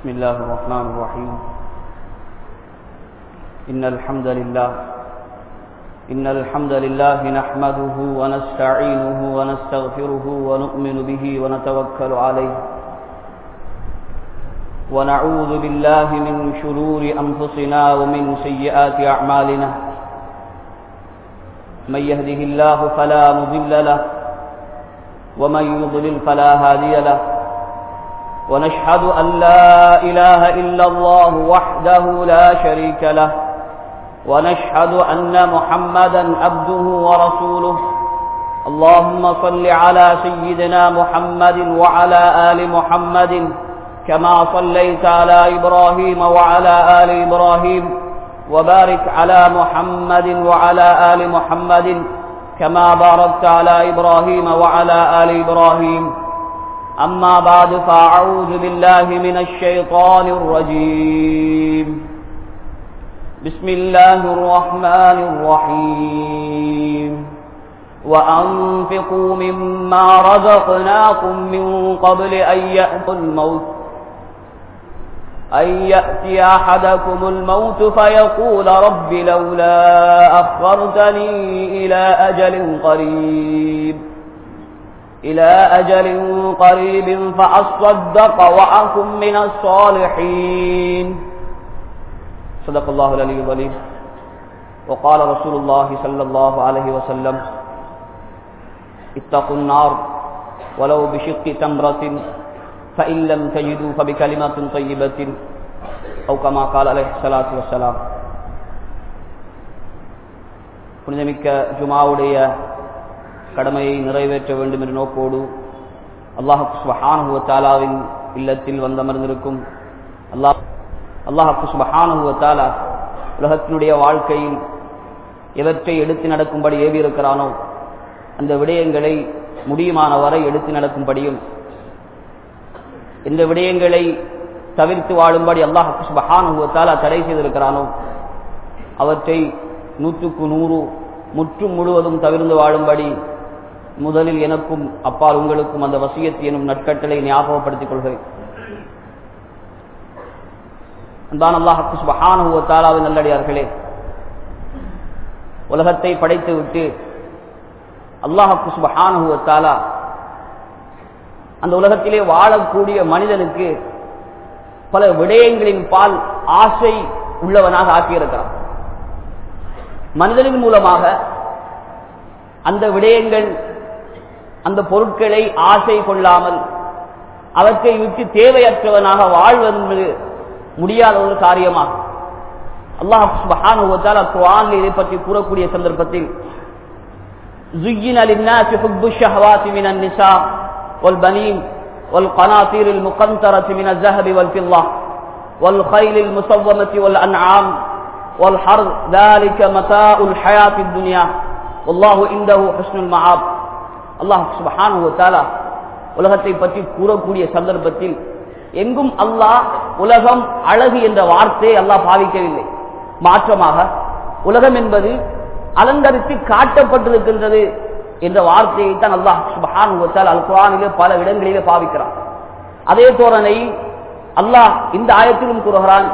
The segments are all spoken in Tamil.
بسم الله الرحمن الرحيم إن الحمد لله إن الحمد لله نحمده ونستعينه ونستغفره ونؤمن به ونتوكل عليه ونعوذ بالله من شرور أنفسنا ومن سيئات أعمالنا من يهده الله فلا مضل له ومن يضلل فلا هادي له ونشهد أن لا إله إلا الله وحده لا شريك له ونشهد أن محمدا عبده ورسوله اللهم صل على سيدنا محمد وعلى آل محمد كما صليت على إبراهيم وعلى آل إبراهيم وبارك على محمد وعلى آل محمد كما باركت على إبراهيم وعلى آل إبراهيم أما بعد فأعوذ بالله من الشيطان الرجيم بسم الله الرحمن الرحيم وأنفقوا مما رزقناكم من قبل أن يأتي الموت أن يأتي أحدكم الموت فيقول رب لولا أخرتني إلى أجل قريب إلى أجل قريب فأصدق وأكن من الصالحين صدق الله العلي العظيم وقال رسول الله صلى الله عليه وسلم اتقوا النار ولو بشق تمرة فإن لم تجدوا فبكلمة طيبة أو كما قال عليه الصلاة والسلام புனிதமிக்க ஜுமாவுடைய கடமையை நிறைவேற்ற வேண்டும் என்ற நோக்கோடு அல்லாஹு சுபஹானுவ தாலாவின் இல்லத்தில் வந்தமர்ந்திருக்கும் அல்லாஹ் அல்லாஹு சுபஹானுவ தாலா உலகத்தினுடைய வாழ்க்கையில் எவற்றை எடுத்து நடக்கும்படி ஏவி இருக்கிறானோ அந்த விடயங்களை முடியுமான வரை எடுத்து நடக்கும்படியும் இந்த விடயங்களை தவிர்த்து வாழும்படி அல்லாஹ் சுபஹானுவ தாலா தடை செய்திருக்கிறானோ அவற்றை நூற்றுக்கு நூறு முற்றும் முழுவதும் தவிர்ந்து வாழும்படி முதலில் எனக்கும் அப்பால் உங்களுக்கும் அந்த வசியத் எனும் நட்கட்டளை ஞாபகப்படுத்திக் கொள்கிறேன் தான் அல்லாஹு சுபஹானுவத்தாலாவின் நல்லடியார்களே உலகத்தை படைத்து விட்டு அல்லாஹு சுபஹானுவத்தாலா அந்த உலகத்திலே வாழக்கூடிய மனிதனுக்கு பல விடயங்களின் பால் ஆசை உள்ளவனாக ஆக்கியிருக்கிறான் மனிதனின் மூலமாக அந்த விடயங்கள் அந்த பொருட்களை ஆசை கொள்ளாமல் அவற்றை விட்டு தேவையற்றவனாக வாழ்வது முடியாத ஒரு காரியமாகும் அல்லாஹ் குரான் இதை பற்றி கூறக்கூடிய சந்தர்ப்பத்தில் زين للناس حب الشهوات من النساء والبنين والقناطير المقنطرة من الذهب والفضة والخيل المسومة والأنعام والحرب ذلك متاع الحياة الدنيا والله عنده حسن المعاب அல்லாஹ் சுபஹானு தாலா உலகத்தை பற்றி கூறக்கூடிய சந்தர்ப்பத்தில் எங்கும் அல்லாஹ் உலகம் அழகு என்ற வார்த்தையை அல்லாஹ் பாவிக்கவில்லை மாற்றமாக உலகம் என்பது அலங்கரித்து காட்டப்பட்டிருக்கின்றது என்ற வார்த்தையை தான் அல்லாஹ் சுபஹானு தாலா அல் குரானிலே பல இடங்களிலே பாவிக்கிறான் அதே தோரனை அல்லாஹ் இந்த ஆயத்திலும் கூறுகிறான்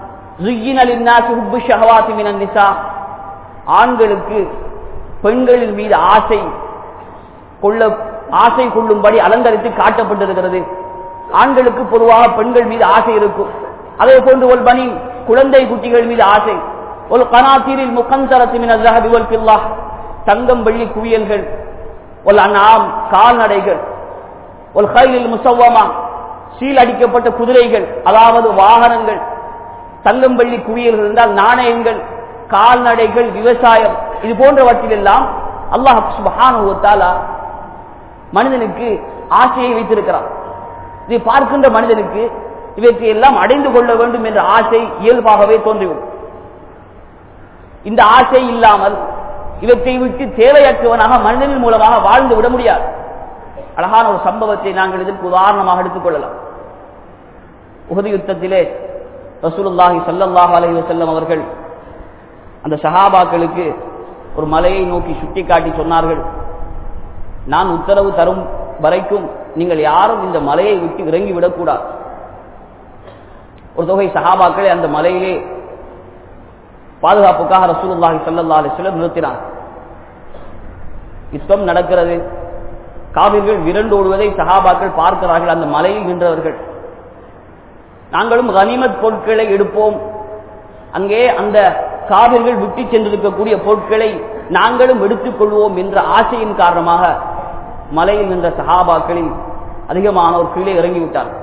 ஆண்களுக்கு பெண்களின் மீது ஆசை கொள்ள ஆசை கொள்ளும்படி அலங்கரித்து காட்டப்பட்டிருக்கிறது ஆண்களுக்கு பொதுவாக பெண்கள் மீது ஆசை இருக்கும் அதே போன்று ஒரு பணி குழந்தை குட்டிகள் மீது ஆசை ஒரு கனாத்தீரில் முகந்தரத்தின் தங்கம் வெள்ளி குவியல்கள் ஒரு அண்ணாம் கால்நடைகள் ஒரு கையில் முசவ்வமா சீல் அடிக்கப்பட்ட குதிரைகள் அதாவது வாகனங்கள் தங்கம் வெள்ளி குவியல்கள் என்றால் நாணயங்கள் கால்நடைகள் விவசாயம் இது போன்றவற்றிலெல்லாம் அல்லாஹ் சுபஹானுவத்தாலா மனிதனுக்கு ஆசையை வைத்திருக்கிறார் இதை பார்க்கின்ற மனிதனுக்கு இவற்றை எல்லாம் அடைந்து கொள்ள வேண்டும் என்ற ஆசை இயல்பாகவே தோன்றிவிடும் இந்த ஆசை இல்லாமல் இவற்றை விட்டு தேவையற்றவனாக மனிதனின் மூலமாக வாழ்ந்து விட முடியாது அழகான ஒரு சம்பவத்தை நாங்கள் இதற்கு உதாரணமாக எடுத்துக்கொள்ளலாம் உகது யுத்தத்திலே ரசூலுல்லாஹி சல்லல்லாஹ் அலைஹி வஸல்லம் அவர்கள் அந்த சஹாபாக்களுக்கு ஒரு மலையை நோக்கி சுட்டி காட்டி சொன்னார்கள் நான் உத்தரவு தரும் வரைக்கும் நீங்கள் யாரும் இந்த மலையை விட்டு இறங்கி விடக்கூடாது ஒரு தொகை சஹாபாக்களை அந்த மலையிலே பாதுகாப்புக்காக ரசூலுல்லாஹி ஸல்லல்லாஹு அலைஹி வஸல்லம் நிறுத்தினார் யுத்தம் நடக்கிறது காவிர்கள் விரண்டு ஓடுவதை சஹாபாக்கள் பார்க்கிறார்கள் அந்த மலையில் நின்றவர்கள் நாங்களும் கனிமத் பொருட்களை எடுப்போம் அங்கே அந்த காவிர்கள் விட்டு சென்றிருக்கக்கூடிய பொருட்களை நாங்களும் எடுத்துக் கொள்வோம் என்ற ஆசையின் காரணமாக மலையில் நின்ற சஹாபாக்களில் அதிகமானோர் கீழே இறங்கிவிட்டார்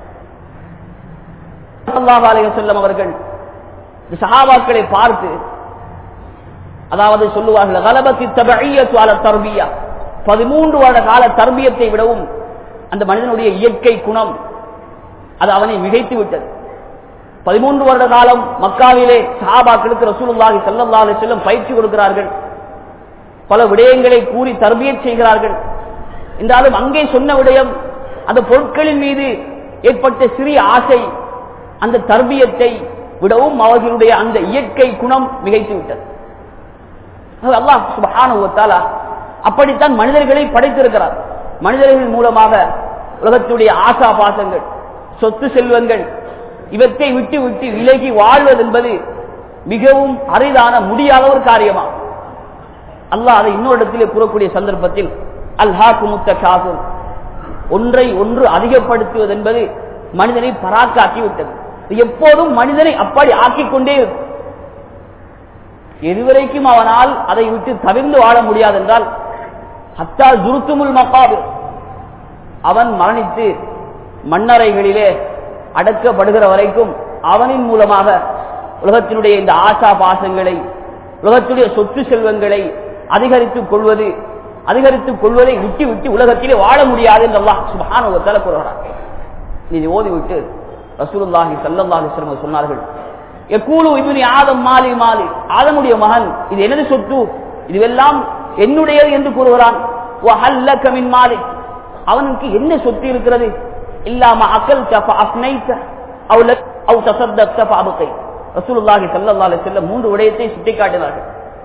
செல்லம் அவர்கள் சஹாபாக்களை பார்த்து அதாவது சொல்லுவார்கள் கலபத்தி தபைய தர்பியா பதிமூன்று வருட கால தர்பியத்தை விடவும் அந்த மனிதனுடைய இயற்கை குணம் அது அவனை மிகைத்து விட்டது பதிமூன்று வருட காலம் மக்காவிலே சஹாபாக்களுக்கு ரசூலுல்லாஹி ஸல்லல்லாஹு அலைஹி வஸல்லம் பயிற்சி கொடுக்கிறார்கள் பல விடயங்களை கூறி தர்பியத் செய்கிறார்கள் என்றாலும் அங்கே சொன்ன விடயம் அந்த பொருட்களின் மீது ஏற்பட்ட சிறிய ஆசை அந்த தர்பியத்தை விடவும் அவர்களுடைய அந்த இயற்கை குணம் மிகைத்து விட்டது அல்லாஹ் சுபஹானுவத்தாலா அப்படித்தான் மனிதர்களை படைத்திருக்கிறார் மனிதர்கள் மூலமாக உலகத்துடைய ஆசா பாசங்கள் சொத்து செல்வங்கள் இவற்றை விட்டு விட்டு விலகி வாழ்வது என்பது மிகவும் அரிதான முடியாத ஒரு காரியமா அல்லாஹ் அதை இன்னொரு இடத்திலே கூறக்கூடிய சந்தர்ப்பத்தில் அல்ஹாக்கு முத்த காசு ஒன்றை ஒன்று அதிகப்படுத்துவது என்பது மனிதனை பராக்காக்கி விட்டது எப்போதும் மனிதனை அப்படி ஆக்கிக் கொண்டே எதுவரைக்கும் அவனால் அதை விட்டு தவிர்ந்து வாழ முடியாது என்றால் ஹத்தா துருத்துமுல் மக்காது அவன் மரணித்து மண்ணறைகளிலே அடக்கப்படுகிற வரைக்கும் அவனின் மூலமாக உலகத்தினுடைய இந்த ஆசா பாசங்களை உலகத்துடைய சொத்து செல்வங்களை அதிகரித்துக் கொள்வது அதிகரித்துக் கொள்வதை விட்டு விட்டு உலகத்திலே வாழ முடியாது என்று அல்லாஹ் சுபஹானுவத்தால கூறுகிறார் இது ஓதிவிட்டு ரசூலுல்லாஹி சல்லல்லாஹி அலைஹி சொன்னார்கள் எக்கூலு இப்னி ஆதம் மாலி மாலி ஆதமுடைய மகன் இது எனது சொத்து இதுவெல்லாம் என்னுடையது என்று கூறுகிறான் வஹல்லக மின் மாலி அவனுக்கு என்ன சொத்து இருக்கிறது இல்லாம அக்கல் தஃப அஃனைத அவ் லக் அவ் தஸத்தக்த ஃபஅபகை ரசூலுல்லாஹி ஸல்லல்லாஹு அலைஹி வஸல்லம் மூன்று விடயத்தை சுட்டிக்காட்டினார்கள்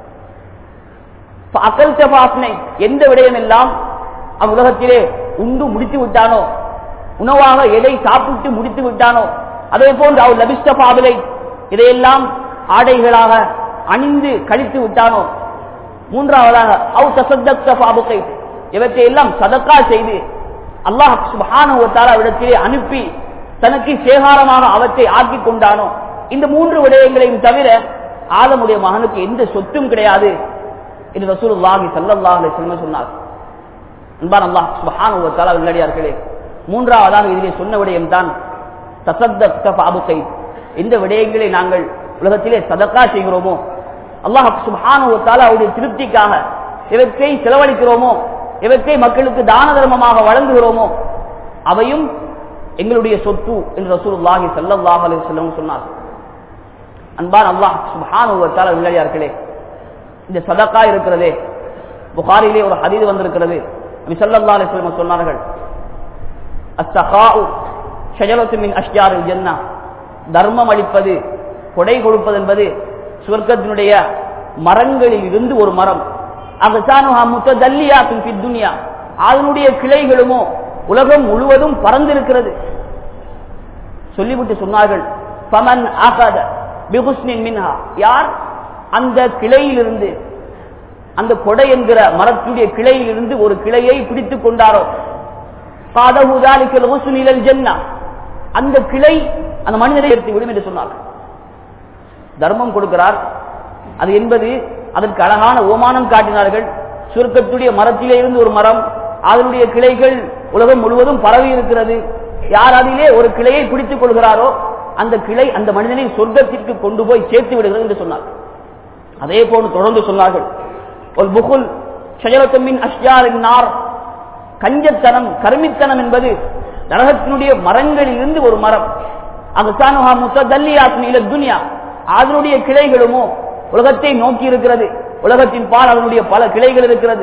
அக்கல் தஃப அஃனை எந்த விடயம் எல்லாம் அவ் உலகத்திலே உண்டு முடித்து விட்டானோ உணவாக எதை சாப்பிட்டு முடித்து விட்டானோ அதே போன்று அவ் லபிஸ்ட பாபிலை இதையெல்லாம் ஆடைகளாக அணிந்து கழித்து விட்டானோ மூன்றாவதாக அவ் தசத்தக்த பாபுகை இவற்றை எல்லாம் சதக்கா செய்து அல்லாஹ் சுபானுவத்தால் அவரிடத்திலே அனுப்பி தனக்கு சேகாரமாக அவற்றை ஆக்கி கொண்டானோ இந்த மூன்று விடயங்களையும் தவிர ஆதமுடைய மகனுக்கு எந்த சொத்தும் கிடையாது என்று ரசூலுல்லாஹி ஸல்லல்லாஹு அலைஹி வஸல்லம் சொன்னார் அன்பான் அல்லாஹ் சுப்ஹானஹு வ உள்ளடியார்களே மூன்றாவதாக இதிலே சொன்ன விடயம் தான் தசத்தக்த பாபுகை எந்த விடயங்களை நாங்கள் உலகத்திலே சதக்கா செய்கிறோமோ அல்லாஹ் சுபானுவத்தால் அவருடைய திருப்திக்காக இவற்றை செலவழிக்கிறோமோ இவற்றை மக்களுக்கு தான தர்மமாக வழங்குகிறோமோ அவையும் எங்களுடைய சொத்து என்று ரசூலுல்லாஹி ஸல்லல்லாஹு அலைஹி வஸல்லம் சொன்னார் அன்பான் அல்லாஹ் சுப்ஹானஹு உள்ளடியார்களே இந்த சதக்கா இருக்கிறதே புகாரிலே ஒரு ஹதீஸ் வந்திருக்கிறது நபி ஸல்லல்லாஹு அலைஹி வஸல்லம் சொன்னார்கள் அஸ்ஸகாஉ ஷஜரத்து மின் அஷ்ஜாரில் ஜன்னah தர்மம் அளிப்பது கொடை கொடுப்பது என்பது சுவர்க்கத்தினுடைய மரங்களில் இருந்து ஒரு மரம் துன்யா அதனுடைய கிளைகளுமோ உலகம் முழுவதும் பறந்திருக்கிறது சொல்லிவிட்டு சொன்னார்கள் பமன் அகத பிகுஸ்னின் மின்ஹா யார் அந்த கிளையிலிருந்து அந்த கொடை என்கிற மரத்துடைய கிளையிலிருந்து ஒரு கிளையை பிடித்துக் கொண்டாரோ பாதகுதாலிக்கல் ஜன்னா அந்த கிளை அந்த மனிதனை எடுத்து விடும் என்று சொன்னார்கள் தர்மம் கொடுக்கிறார் அது என்பது அதற்கு அழகான ஓமானம் காட்டினார்கள் சுருக்கத்துடைய மரத்திலே இருந்து ஒரு மரம் அதனுடைய கிளைகள் உலகம் முழுவதும் பரவி இருக்கிறது யார் அதிலே ஒரு கிளையை பிடித்துக் கொள்கிறாரோ அந்த கிளை அந்த மனிதனை சொர்க்கத்திற்கு கொண்டு போய் சேர்த்து விடுகிறது என்று சொன்னார் அதே போன்று தொடர்ந்து சொன்னார்கள் ஒரு புகுல் ஷஜரத்தமின் அஷ்யாரின் நார் கஞ்சத்தனம் கருமித்தனம் என்பது நரகத்தினுடைய மரங்களில் இருந்து ஒரு மரம் அகசானுஹா முத்தல்லியாத்மீல துனியா அதனுடைய கிளைகளுமோ உலகத்தை நோக்கி இருக்கிறது உலகத்தின் பால் அதனுடைய பல கிளைகள் இருக்கிறது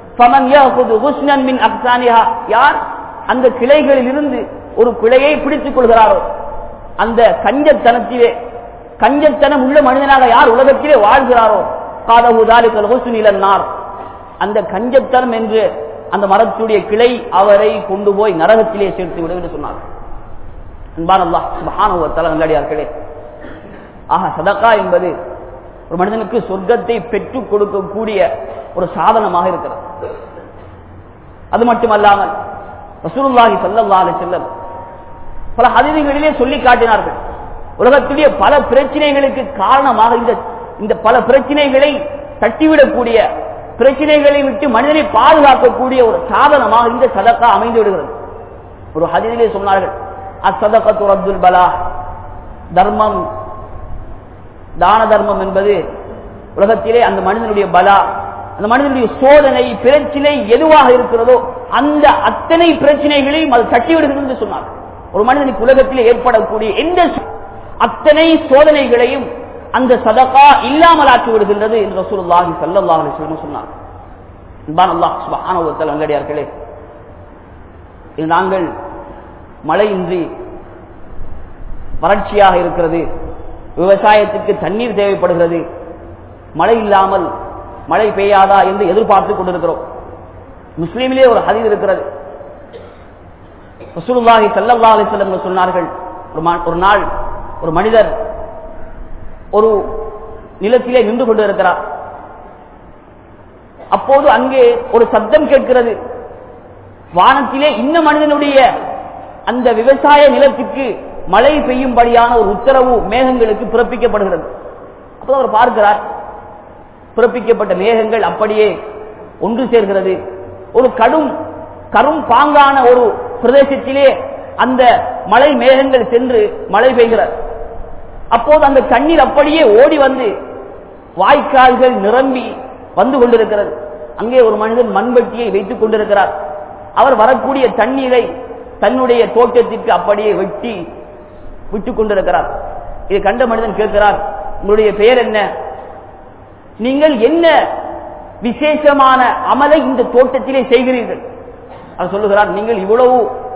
யார் அந்த கிளைகளில் இருந்து ஒரு கிளையை பிடித்துக் கொள்கிறாரோ அந்த கஞ்சத்தனத்திலே கஞ்சத்தனம் உள்ள மனிதனாக யார் உலகத்திலே வாழ்கிறாரோ காதகுதாலிக்கல் அந்த கஞ்சத்தனம் என்று அந்த மரத்துடைய கிளை அவரை கொண்டு போய் நரகத்திலே சேர்த்து விடும் என்று சொன்னார் அன்பான் அல்லாஹ் சுபஹானுவத்தால நல்லடியார்களே ஆக சதக்கா என்பது ஒரு மனிதனுக்கு சொர்க்கத்தை பெற்றுக் கொடுக்கக்கூடிய ஒரு சாதனமாக இருக்கிறது அது மட்டுமல்லாமல் ரசூலுல்லாஹி ஸல்லல்லாஹு அலைஹி வஸல்லம் பல ஹதீதுகளிலே சொல்லி காட்டினார்கள் உலகத்திலே பல பிரச்சனைகளுக்கு காரணமாக இந்த இந்த பல பிரச்சனைகளை தட்டிவிடக்கூடிய பிரச்சனைகளை விட்டு மனிதனை பாதுகாக்கக்கூடிய ஒரு சாதனமாக இந்த சதக்கா அமைந்து விடுகிறது ஒரு ஹதீதிலே சொன்னார்கள் அசதகத்து அப்துல் பலா தர்மம் தான தர்மம் என்பது உலகத்திலே அந்த மனிதனுடைய பலா அந்த மனிதனுடைய சோதனை பிரச்சனை எதுவாக இருக்கிறதோ அந்த அத்தனை பிரச்சனைகளையும் அது தட்டிவிடுகிறது என்று சொன்னார் ஒரு மனிதனுக்கு உலகத்திலே ஏற்படக்கூடிய எந்த அத்தனை சோதனைகளையும் அந்த சதகா இல்லாமல் ஆக்கி விடுகின்றது என்று ரசூலுல்லாஹி ஸல்லல்லாஹு அலைஹி வஸல்லம் சொன்னார் அன்பான அல்லாஹ் சுப்ஹானஹு வ தஆலா நல்லடியார்களே இது நாங்கள் மழையின்றி வறட்சியாக இருக்கிறது விவசாயத்துக்கு தண்ணீர் தேவைப்படுகிறது மழை இல்லாமல் மழை பெய்யாதா என்று எதிர்பார்த்து கொண்டிருக்கிறோம் முஸ்லீமிலே ஒரு ஹதீஸ் இருக்கிறது ரசூலுல்லாஹி ஸல்லல்லாஹு அலைஹி வஸல்லம் சொன்னார்கள் ஒரு நாள் ஒரு மனிதர் ஒரு நிலத்திலே நின்று கொண்டு இருக்கிறார் அப்போது அங்கே ஒரு சப்தம் கேட்கிறது வானத்திலே இந்த மனிதனுடைய அந்த விவசாய நிலத்திற்கு மழை பெய்யும்படியான ஒரு உத்தரவு மேகங்களுக்கு பிறப்பிக்கப்படுகிறது அப்போ அவர் பார்க்கிறார் பிறப்பிக்கப்பட்ட மேகங்கள் அப்படியே ஒன்று சேர்கிறது ஒரு கடும் கரும் பாங்கான ஒரு பிரதேசத்திலே அந்த மழை மேகங்கள் சென்று மழை பெய்கிறது அப்போது அந்த தண்ணீர் அப்படியே ஓடி வந்து வாய்க்கால்கள் நிரம்பி வந்து கொண்டிருக்கிறது அங்கே ஒரு மனிதன் மண்வெட்டியை வைத்துக் கொண்டிருக்கிறார் அவர் வரக்கூடிய தண்ணீரை தன்னுடைய தோட்டத்திற்கு அப்படியே வெட்டி விட்டுக் கொண்டிருக்கிறார் இதை கண்ட மனிதன் கேட்கிறார் உங்களுடைய பெயர் என்ன நீங்கள் என்ன விசேஷமான அமலை இந்த தோட்டத்திலே செய்கிறீர்கள் அவர் சொல்லுகிறார் நீங்கள் இவ்வளவு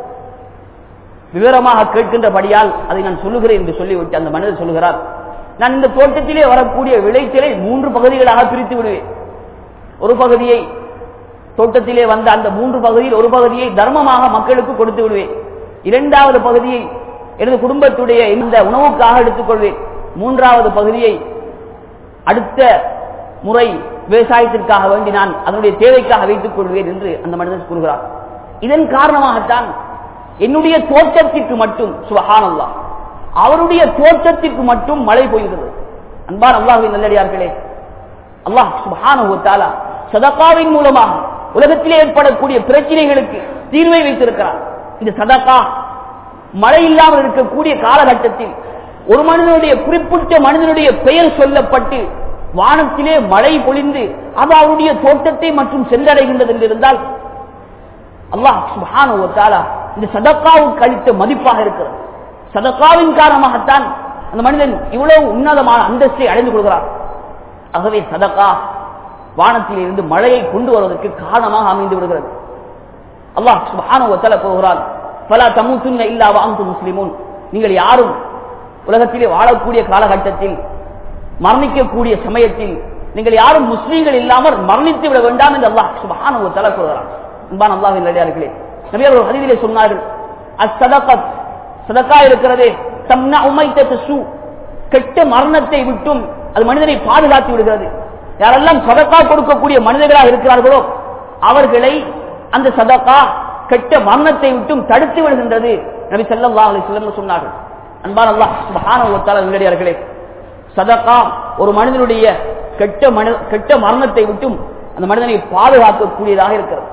விவரமாக கேட்கின்றபடியால் அதை நான் சொல்லுகிறேன் என்று சொல்லிவிட்டு அந்த மனிதர் சொல்லுகிறார் நான் இந்த தோட்டத்திலே வரக்கூடிய விளைச்சலை மூன்று பகுதிகளாக பிரித்து விடுவேன் ஒரு பகுதியை தோட்டத்திலே வந்த அந்த மூன்று பகுதியில் ஒரு பகுதியை தர்மமாக மக்களுக்கு கொடுத்து விடுவேன் இரண்டாவது பகுதியை எனது குடும்பத்துடைய இந்த உணவுக்காக எடுத்துக்கொள்வேன் மூன்றாவது பகுதியை அடுத்த முறை விவசாயத்திற்காக வேண்டி நான் அதனுடைய தேவைக்காக வைத்துக் கொள்வேன் என்று அந்த மனிதன் கூறுகிறார் இதன் காரணமாகத்தான் என்னுடைய தோட்டத்திற்கு மட்டும் சுபஹானல்லா அவருடைய தோட்டத்திற்கு மட்டும் மழை பொய்கிறது அன்பான் அல்லாஹுவின் நல்லடியார்களே அல்லாஹ் சுபஹான சதக்காவின் மூலமாக உலகத்திலே ஏற்படக்கூடிய பிரச்சனைகளுக்கு தீர்வை வைத்திருக்கிறார் இந்த சதக்கா மழை இல்லாமல் இருக்கக்கூடிய காலகட்டத்தில் ஒரு மனிதனுடைய குறிப்பிட்ட மனிதனுடைய பெயர் சொல்லப்பட்டு வானத்திலே மழை பொழிந்து அது அவருடைய தோட்டத்தை மற்றும் சென்றடைகின்றது என்று இருந்தால் அல்லாஹ் சுபான இந்த சதக்காவுக்கு அளித்த மதிப்பாக இருக்கிறது சதக்காவின் காரணமாகத்தான் அந்த மனிதன் இவ்வளவு உன்னதமான அந்தஸ்தை அடைந்து கொள்கிறார் ஆகவே சதக்கா வானத்தில் இருந்து மழையை கொண்டு வருவதற்கு காரணமாக அமைந்து விடுகிறது அல்லாஹ் சுபான போகிறார் பல தமுத்துன்ன இல்லா வாங்கு முஸ்லிமுன் நீங்கள் யாரும் உலகத்திலே வாழக்கூடிய காலகட்டத்தில் மரணிக்கக்கூடிய சமயத்தில் நீங்கள் யாரும் முஸ்லீம்கள் இல்லாமல் மரணித்து விட வேண்டாம் என்று அல்லாஹ் சுபஹான ஒரு தலை கூறுகிறார் அன்பான் அல்லாஹின் நடிகார்களே நபியர் ஒரு ஹதீதிலே சொன்னார்கள் அசதகத் சதக்கா இருக்கிறதே தம்னா உமைத்த சு கெட்ட மரணத்தை விட்டும் அது மனிதனை பாதுகாத்து விடுகிறது யாரெல்லாம் சதக்கா கொடுக்கக்கூடிய மனிதர்களாக இருக்கிறார்களோ அவர்களை அந்த சதக்கா கெட்ட மரணத்தை விட்டும் தடுத்து விடுகின்றது நபி ஸல்லல்லாஹு அலைஹி வஸல்லம் சொன்னார்கள் அன்பான் அல்லாஹ் சுப்ஹானஹு வ தஆலா நல்லடியார்களே சதக்கா ஒரு மனிதனுடைய கெட்ட மனி கெட்ட மரணத்தை விட்டும் அந்த மனிதனை பாதுகாக்கக்கூடியதாக இருக்கிறது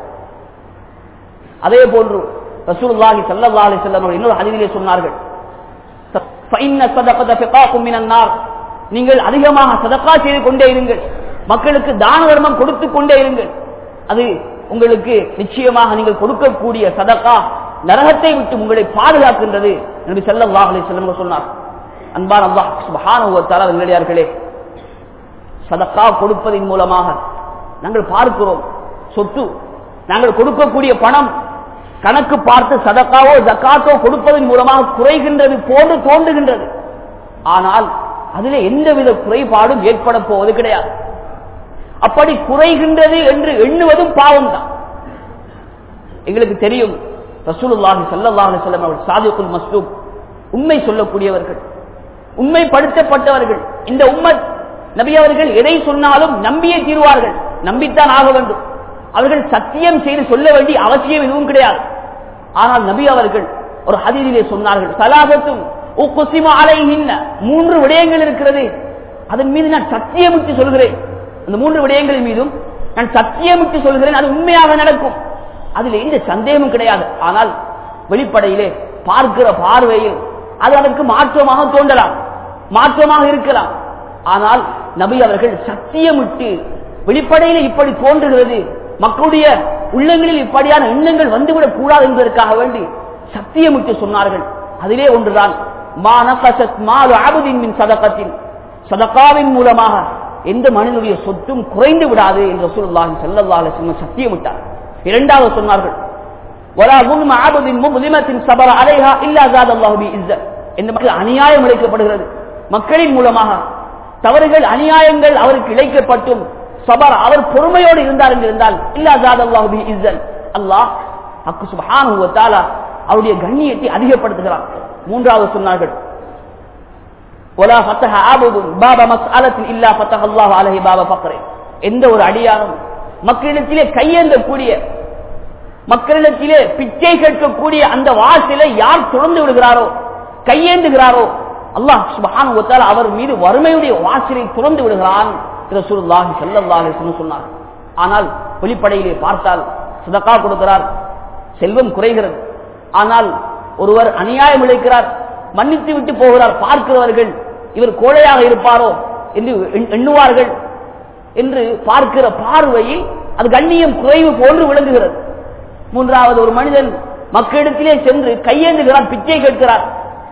அதே போன்று ரசூலுல்லாஹி ஸல்லல்லாஹு அலைஹி வஸல்லம் அவர்கள் இன்னொரு ஹதீஸிலே சொன்னார்கள் ஃபைன்ன ஸதகத ஃபிகாக்கும் மினன் நார் நீங்கள் அதிகமாக சதக்கா செய்து கொண்டே இருங்கள் மக்களுக்கு தான தர்மம் கொடுத்து கொண்டே இருங்கள் அது உங்களுக்கு நிச்சயமாக நீங்கள் கொடுக்கக்கூடிய சதக்கா நரகத்தை விட்டு உங்களை பாதுகாக்கின்றது என்று ஸல்லல்லாஹு அலைஹி வஸல்லம் சொன்னார் அன்பான் அல்லாஹ் சுப்ஹானஹு வ தஆலா நல்லடியார்களே சதக்கா கொடுப்பதன் மூலமாக நாங்கள் பார்க்கிறோம் சொத்து நாங்கள் கொடுக்கக்கூடிய பணம் கணக்கு பார்த்து சதக்காவோ ஜக்காத்தோ கொடுப்பதன் மூலமாக குறைகின்றது போன்று தோன்றுகின்றது ஆனால் அதில் எந்தவித குறைபாடும் ஏற்பட போவது கிடையாது அப்படி குறைகின்றது என்று எண்ணுவதும் பாவம் தான் எங்களுக்கு தெரியும் ரசூலுல்லாஹி ஸல்லல்லாஹு அலைஹி வஸல்லம் அவர்கள் சாதிக்குல் மஸ்லூக் உண்மை சொல்லக்கூடியவர்கள் உண்மைப்படுத்தப்பட்டவர்கள் இந்த உம்மத் நபி அவர்கள் எதை சொன்னாலும் நம்பியே தீர்வார்கள் நம்பித்தான் ஆக வேண்டும் அவர்கள் சத்தியம் செய்து சொல்ல வேண்டிய அவசியம் எதுவும் கிடையாது ஆனால் நபி அவர்கள் ஒரு ஹதீதிலே சொன்னார்கள் சலாபத்தும் அலைகின்ற மூன்று விடயங்கள் இருக்கிறது அதன் மீது நான் சத்தியமிட்டு சொல்கிறேன் அந்த மூன்று விடயங்களின் மீதும் நான் சத்தியமிட்டு சொல்கிறேன் அது உண்மையாக நடக்கும் அதில் எந்த சந்தேகமும் கிடையாது ஆனால் வெளிப்படையிலே பார்க்கிற பார்வையில் அது அதற்கு மாற்றமாக தோன்றலாம் மாற்றமாக இருக்கலாம் ஆனால் நபி அவர்கள் சத்தியமிட்டு வெளிப்படையில இப்படி தோன்றுகிறது மக்களுடைய உள்ளங்களில் இப்படியான எண்ணங்கள் வந்துவிடக் கூடாது என்பதற்காக வேண்டி சத்தியமிட்டு சொன்னார்கள் அதிலே ஒன்றுதான் சதக்கத்தின் சதக்காவின் மூலமாக எந்த மனிதனுடைய சொத்தும் குறைந்து விடாது என்று சொல்லுல்லாஹி செல்லல்லாஹ் சத்தியமிட்டார் இரண்டாவது சொன்னார்கள் அநியாயம் இழைக்கப்படுகிறது மக்களின் மூலமாக தவறுகள் அநியாயங்கள் அவருக்கு இழைக்கப்பட்டும் சபர் அவர் பொறுமையோடு இருந்தார் என்று இருந்தால் இல்லாதாதல்லாஹுபி இஸ்ஸல் அல்லாஹ் அக்கு சுபஹானுவத்தால அவருடைய கண்ணியத்தை அதிகப்படுத்துகிறார் மூன்றாவது சொன்னார்கள் ஒலா ஃபத்தஹ ஆபுதுன் பாப மஸ்அலத்தின் இல்லா ஃபத்தஹ அல்லாஹு அலைஹி பாப ஃபக்ரே எந்த ஒரு அடியாரும் மக்களிடத்திலே கையேந்தக்கூடிய மக்களிடத்திலே பிச்சை கேட்கக்கூடிய அந்த வாசலை யார் திறந்து விடுகிறாரோ கையேந்துகிறாரோ அல்லாஹ் சுபஹானுவத்தால் அவர் மீது வறுமையுடைய வாசலை திறந்து விடுகிறான் ரசூலுல்லாஹி ஸல்லல்லாஹு அலைஹி வஸல்லம் சொன்னார் ஆனால் வெளிப்படையிலே பார்த்தால் சதகா கொடுக்கிறார் செல்வம் குறைகிறது ஆனால் ஒருவர் அநியாயம் இழைக்கிறார் மன்னித்து விட்டு போகிறார் பார்க்கிறவர்கள் இவர் கோழையாக இருப்பாரோ என்று எண்ணுவார்கள் என்று பார்க்கிற பார்வையில் அது கண்ணியம் குறைவு போன்று விளங்குகிறது மூன்றாவது ஒரு மனிதன் மக்களிடத்திலே சென்று கையேந்துகிறார் பிச்சை கேட்கிறார்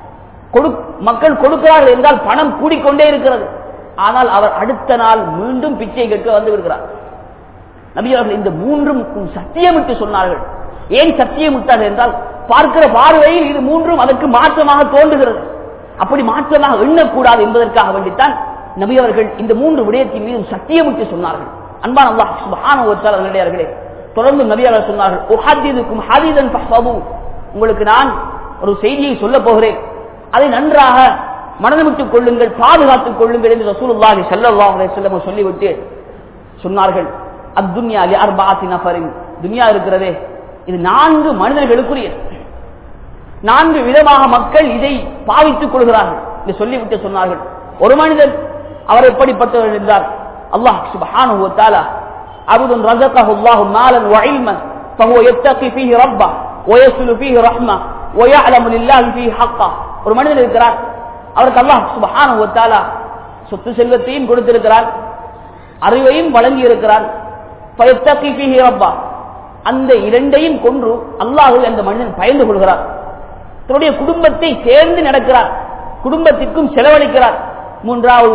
மக்கள் கொடுக்கிறார்கள் என்றால் பணம் கூடிக்கொண்டே இருக்கிறது ஆனால் அவர் அடுத்த நாள் மீண்டும் பிச்சை கேட்க வந்து விடுகிறார் நபி அவர்கள் இந்த மூன்றும் சத்தியமிட்டு சொன்னார்கள் ஏன் சத்தியமிட்டார்கள் என்றால் பார்க்கிற பார்வையில் இது மூன்றும் அதற்கு மாற்றமாக தோன்றுகிறது அப்படி மாற்றமாக எண்ணக்கூடாது என்பதற்காக வேண்டித்தான் நபி அவர்கள் இந்த மூன்று விடயத்தின் மீது சத்தியமிட்டு சொன்னார்கள் அன்பான அல்லாஹ் சுபஹானவர்களே தொடர்ந்து நபி அவர்கள் சொன்னார்கள் உஹாதிதுக்கும் ஹாதிதன் ஃபஹ்ஃபது உங்களுக்கு நான் ஒரு செய்தியை சொல்ல போகிறேன் அதை நன்றாக மனதிவிட்டுக் கொள்ளுங்கள் பாதுகாத்துக் கொள்ளுங்கள் என்று ரசூலுல்லாஹி ஸல்லல்லாஹு அலைஹி வஸல்லம் சொல்லிவிட்டு சொன்னார்கள் அத்துன்யா லி அர்பஅத்தி நஃபரின் துன்யா இருக்கிறதே இது நான்கு மனிதர்களுக்குரிய நான்கு விதமாக மக்கள் இதை பாவித்துக் கொள்கிறார்கள் என்று சொல்லிவிட்டு சொன்னார்கள் ஒரு மனிதன் அவர் எப்படிப்பட்டவர் என்றார் அல்லாஹ் சுப்ஹானஹு வ தஆலா அபுதுன் ரஸகஹு அல்லாஹு மாலன் வ இல்மன் فهو يتقي فيه ربه ويصل فيه رحمه ويعلم لله فيه حقه ஒரு மனிதன் இருக்கிறார் அவருக்கு அல்லாஹ் சுபஹானஹு வ தஆலா சொத்து செல்வத்தையும் கொடுத்திருக்கிறார் அறிவையும் வழங்கி இருக்கிறார் ஃபயத்தகி ஃபீஹி ரப்பா அந்த இரண்டையும் கொன்று அல்லாஹ்வை அந்த மனிதன் பயந்து கொள்கிறார் தன்னுடைய குடும்பத்தை சேர்ந்து நடக்கிறார் குடும்பத்திற்கும் செலவழிக்கிறார் மூன்றாவது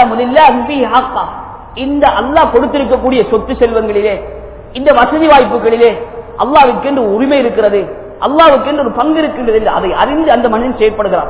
இந்த அல்லாஹ் கொடுத்திருக்கக்கூடிய சொத்து செல்வங்களிலே இந்த வசதி வாய்ப்புகளிலே அல்லாவுக்கு என்று உரிமை இருக்கிறது அல்லாவுக்கு என்று ஒரு பங்கு இருக்கின்றது என்று அதை அறிந்து அந்த மனிதன் செயற்படுகிறார்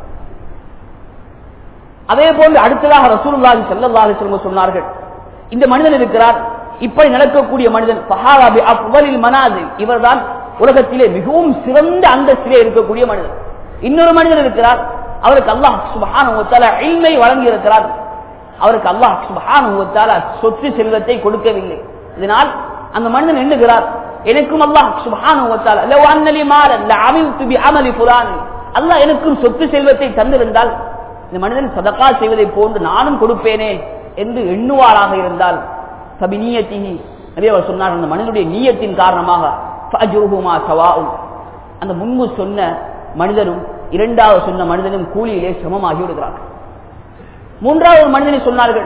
அதே போன்று அடுத்ததாக ரசூலுல்லாஹி ஸல்லல்லாஹு அலைஹி வஸல்லம் சொன்னார்கள் இந்த மனிதன் இருக்கிறார் இப்படி நடக்கக்கூடிய மனிதன் பஹாராபி அஃவலில் மனாசில் இவர்தான் உலகத்திலே மிகவும் சிறந்த அந்தஸ்திலே இருக்கக்கூடிய மனிதன் இன்னொரு மனிதன் இருக்கிறார் அவருக்கு அல்லாஹ் சுபஹானஹு வ தஆலா இல்மை வழங்கி இருக்கிறார் அவருக்கு அல்லாஹ் சுபஹானஹு வ தஆலா சொத்து செல்வத்தை கொடுக்கவில்லை இதனால் அந்த மனிதன் எண்ணுகிறார் எனக்கும் அல்லாஹ் சுபஹானஹு வ தஆலா லவ் அன்னலி மாலன் லஅமில்து பி அமலி ஃபுலான் அல்லாஹ் எனக்கும் சொத்து செல்வத்தை தந்திருந்தால் இந்த மனிதன் சதகா செய்வதை போன்று நானும் கொடுப்பேனே என்று எண்ணுவாராக இருந்தால் சபினியத்தினி நிறைய அவர் சொன்னார் அந்த மனிதனுடைய நீயத்தின் காரணமாக ஃபஅஜ்ருஹுமா சவாஉன் அந்த முன்பு சொன்ன மனிதனும் இரண்டாவது சொன்ன மனிதனும் கூலியிலே சமமாகி விடுகிறார்கள் மூன்றாவது ஒரு மனிதனை சொன்னார்கள்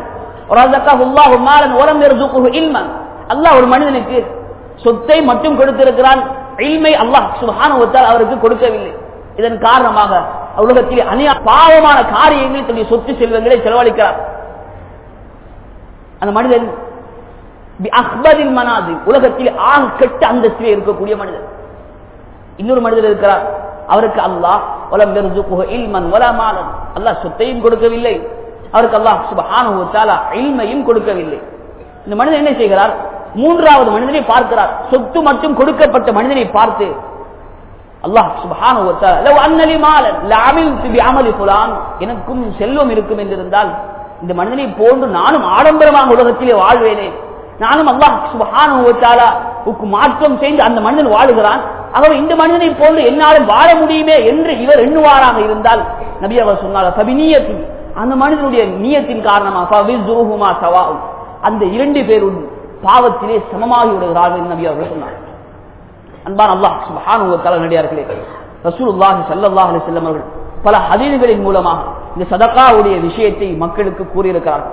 அல்லாஹ் ஒரு மனிதனுக்கு சொத்தை மட்டும் கொடுத்திருக்கிறான் இல்மை அல்லாஹ் சுபானுவத்தால் அவருக்கு கொடுக்கவில்லை இதன் காரணமாக உலகத்தில் அநியா பாவமான காரியங்களில் தன்னுடைய சொத்து செல்வங்களை செலவழிக்கிறார் அந்த மனிதன் அக்பரின் மனாது உலகத்தில் ஆக கெட்ட அந்தஸ்திலே இருக்கக்கூடிய மனிதன் இன்னொரு மனிதர் இருக்கிறார் அவருக்கு அல்லாஹ் வலம் இல்மன் வலமாலன் அல்லாஹ் சொத்தையும் கொடுக்கவில்லை அவருக்கு அல்லாஹ் சுபஹானஹு தஆலா இல்மையும் கொடுக்கவில்லை இந்த மனிதன் என்ன செய்கிறார் மூன்றாவது மனிதனை பார்க்கிறார் சொத்து மட்டும் கொடுக்கப்பட்ட மனிதனை பார்த்து அல்லாஹ் சுபஹானஹு வ தஆலா லவ் அன்னலி மாலன் லஅமில்து பிஅமலி ஃபுலான் எனக்கும் செல்வம் இருக்கும் என்றிருந்தால் இந்த மனிதனை போன்று நானும் ஆடம்பரமாக உலகத்திலே வாழ்வேனே நானும் அல்லாஹ் சுபஹானஹு வ தஆலாவுக்கு மாற்றம் செய்து அந்த மனிதன் வாழுகிறான் ஆகவே இந்த மனிதனை போன்று என்னாலும் வாழ முடியுமே என்று இவர் எண்ணுவாராக இருந்தால் நபி அவர் சொன்னார் சபினியத்தி அந்த மனிதனுடைய நியத்தின் காரணமாக ஃபவிஸ்ருஹுமா சவாஉ அந்த இரண்டு பேரும் பாவத்திலே சமமாகி விடுகிறார்கள் என்று நபி அவர்கள் சொன்னார் அன்பான் அல்லாஹ் சுப்ஹானஹு வ தஆலா நடிகார்களே ரசூலுல்லாஹி ஸல்லல்லாஹு அலைஹி வஸல்லம் அவர்கள் பல ஹதீஸ்களின் மூலமாக இந்த சதகாவுடைய விஷயத்தை மக்களுக்கு கூறியிருக்கிறார்கள்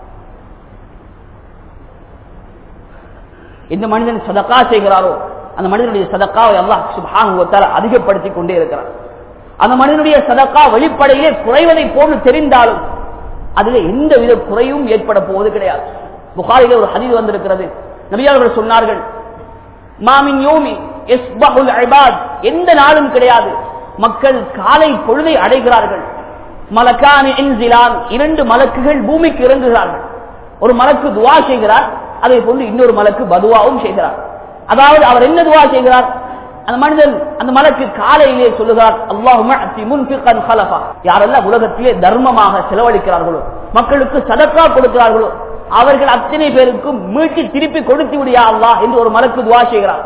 எந்த மனிதன் சதக்கா செய்கிறாரோ அந்த மனிதனுடைய சதக்காவை அல்லாஹ் சுப்ஹானஹு வ தஆலா அதிகப்படுத்திக் கொண்டே இருக்கிறார் அந்த மனிதனுடைய சதக்கா வெளிப்படையிலே குறைவதை போன்று தெரிந்தாலும் அதில் எந்த வித குறையும் ஏற்பட போவது கிடையாது புகாரிலே ஒரு ஹதீஸ் வந்திருக்கிறது நபியாளர்கள் சொன்னார்கள் மாமின் யோமி எஸ்பஹுல் இபாத் எந்த நாளும் கிடையாது மக்கள் காலை பொழுதை அடைகிறார்கள் மலக்கானி இன்சிலான் இரண்டு மலக்குகள் பூமிக்கு இறங்குகிறார்கள் ஒரு மலக்கு துவா செய்கிறார் அதை போன்று இன்னொரு மலக்கு பதுவாவும் செய்கிறார் அதாவது அவர் என்ன துவா செய்கிறார் அந்த மனிதன் அந்த மலக்கு காலையிலே சொல்லுகிறார் அல்லாஹ் யாரெல்லாம் உலகத்திலே தர்மமாக செலவழிக்கிறார்களோ மக்களுக்கு சதக்கா கொடுக்கிறார்களோ அவர்கள் அத்தனை பேருக்கும் மீட்டி திருப்பி கொடுத்து விடியா அல்லாஹ் என்று ஒரு மலக்கு துவா செய்கிறார்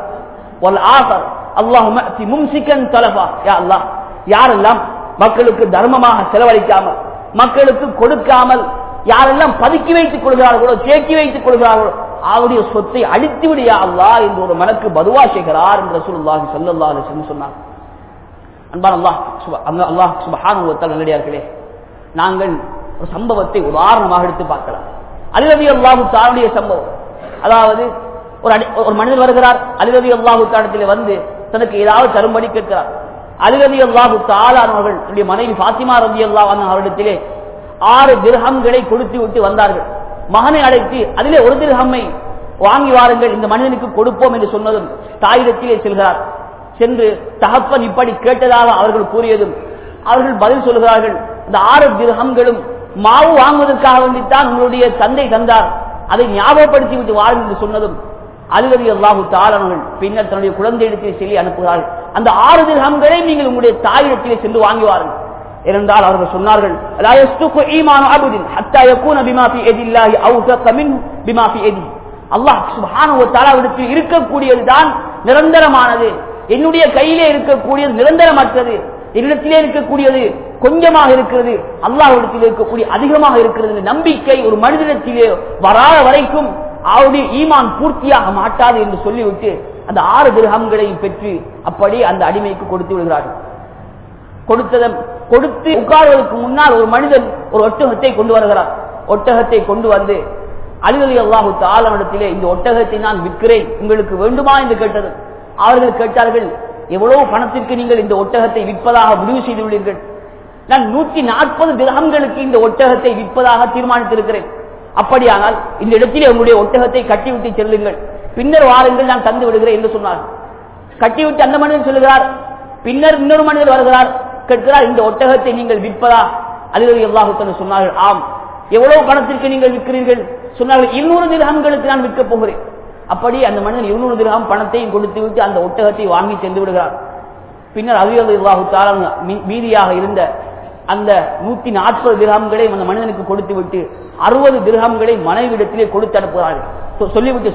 அல்லாஹ் யாரெல்லாம் மக்களுக்கு தர்மமாக செலவழிக்காமல் மக்களுக்கு கொடுக்காமல் யாரெல்லாம் பதுக்கி வைத்துக் கொள்கிறார்களோ தேக்கி வைத்துக் கொள்கிறார்களோ அவருடைய சொத்தை அழித்து விடியா அல்லா என்று ஒரு மனக்கு பதுவா செய்கிறார் என்று ரசூலுல்லாஹி ஸல்லல்லாஹு அலைஹி வஸல்லம் சொன்னார் அன்பான அல்லாஹ் அல்லாஹ் சுப்ஹானஹு வ தஆலா நல்லடியார்களே நாங்கள் ஒரு சம்பவத்தை உதாரணமாக எடுத்து பார்க்கலாம் அலிரதி அல்லாஹு தாருடைய சம்பவம் அதாவது ஒரு ஒரு மனிதர் வருகிறார் அலிரதி அல்லாஹு தாடத்தில் வந்து தனக்கு ஏதாவது தரும்படி கேட்கிறார் அலிரதி அல்லாஹு தாலானவர்கள் தன்னுடைய மனைவி பாத்திமா ரதி அல்லாஹ் அவரிடத்திலே ஆறு திர்ஹம்களை கொடுத்து விட்டு வந்தார்கள் மகனை அழைத்து அதிலே ஒரு திர்ஹம்மை வாங்கி வாருங்கள் இந்த மனிதனுக்கு கொடுப்போம் என்று சொன்னதும் தாயிடத்திலே செல்கிறார் சென்று தகப்பன் இப்படி கேட்டதாக அவர்கள் கூறியதும் அவர்கள் பதில் சொல்கிறார்கள் இந்த ஆறு திர்ஹம்களும் மாவு வாங்குவதற்காக வேண்டித்தான் உங்களுடைய தந்தை தந்தார் அதை ஞாபகப்படுத்தி விட்டு வாருங்கள் என்று சொன்னதும் அலுவலி அல்லாஹு தாளர்கள் பின்னர் தன்னுடைய குழந்தையிடத்தில் சொல்லி அனுப்புகிறார்கள் அந்த ஆறு திர்ஹம்களை நீங்கள் உங்களுடைய தாயிடத்திலே சென்று வாங்கி வாருங்கள் ஏனென்றால் அவர்கள் சொன்னார்கள் அல்லாஹ் இருக்கக்கூடியதுதான் நிரந்தரமானது என்னுடைய கையிலே இருக்கக்கூடியது நிரந்தரமற்றது என்னிடத்திலே இருக்கக்கூடியது கொஞ்சமாக இருக்கிறது அல்லாஹிடத்தில் இருக்கக்கூடிய அதிகமாக இருக்கிறது நம்பிக்கை ஒரு மனிதனிடத்திலே வராத வரைக்கும் அவருடைய ஈமான் பூர்த்தியாக மாட்டாது என்று சொல்லிவிட்டு அந்த ஆறு கிரகங்களையும் பெற்று அப்படி அந்த அடிமைக்கு கொடுத்து விடுகிறார்கள் கொடுத்ததம் கொடுத்து உட்கார்வதற்கு முன்னால் ஒரு மனிதன் ஒரு ஒட்டகத்தை கொண்டு வருகிறார் ஒட்டகத்தை கொண்டு வந்து அலிவலி அல்லாஹு தாளனிடத்திலே இந்த ஒட்டகத்தை நான் விற்கிறேன் உங்களுக்கு வேண்டுமா என்று கேட்டது அவர்கள் கேட்டார்கள் எவ்வளவு பணத்திற்கு நீங்கள் இந்த ஒட்டகத்தை விற்பதாக முடிவு செய்துள்ளீர்கள் நான் நூற்றி நாற்பது கிரகங்களுக்கு இந்த ஒட்டகத்தை விற்பதாக தீர்மானித்திருக்கிறேன் அப்படியானால் இந்த இடத்திலே உங்களுடைய ஒட்டகத்தை கட்டிவிட்டு செல்லுங்கள் பின்னர் வாருங்கள் நான் தந்து விடுகிறேன் என்று சொன்னார் கட்டிவிட்டு அந்த மனிதன் சொல்லுகிறார் பின்னர் இன்னொரு மனிதர் வருகிறார் கேட்கிறார் இந்த ஒட்டகத்தை நீங்கள் விற்பதா அலிரவி அல்லாஹுத்தன் சொன்னார்கள் ஆம் எவ்வளவு பணத்திற்கு நீங்கள் விற்கிறீர்கள் சொன்னார்கள் இருநூறு திரகங்களுக்கு நான் விற்கப் போகிறேன் அப்படி அந்த மனிதன் இருநூறு திரகம் பணத்தையும் கொடுத்து விட்டு அந்த ஒட்டகத்தை வாங்கி சென்று விடுகிறார் பின்னர் அலிரவி அல்லாஹு மீதியாக இருந்த அந்த நூத்தி நாற்பது திரகங்களை அந்த மனிதனுக்கு கொடுத்து விட்டு அறுபது திரகங்களை மனைவிடத்திலே கொடுத்து அனுப்புகிறார்கள் சொல்லிவிட்டு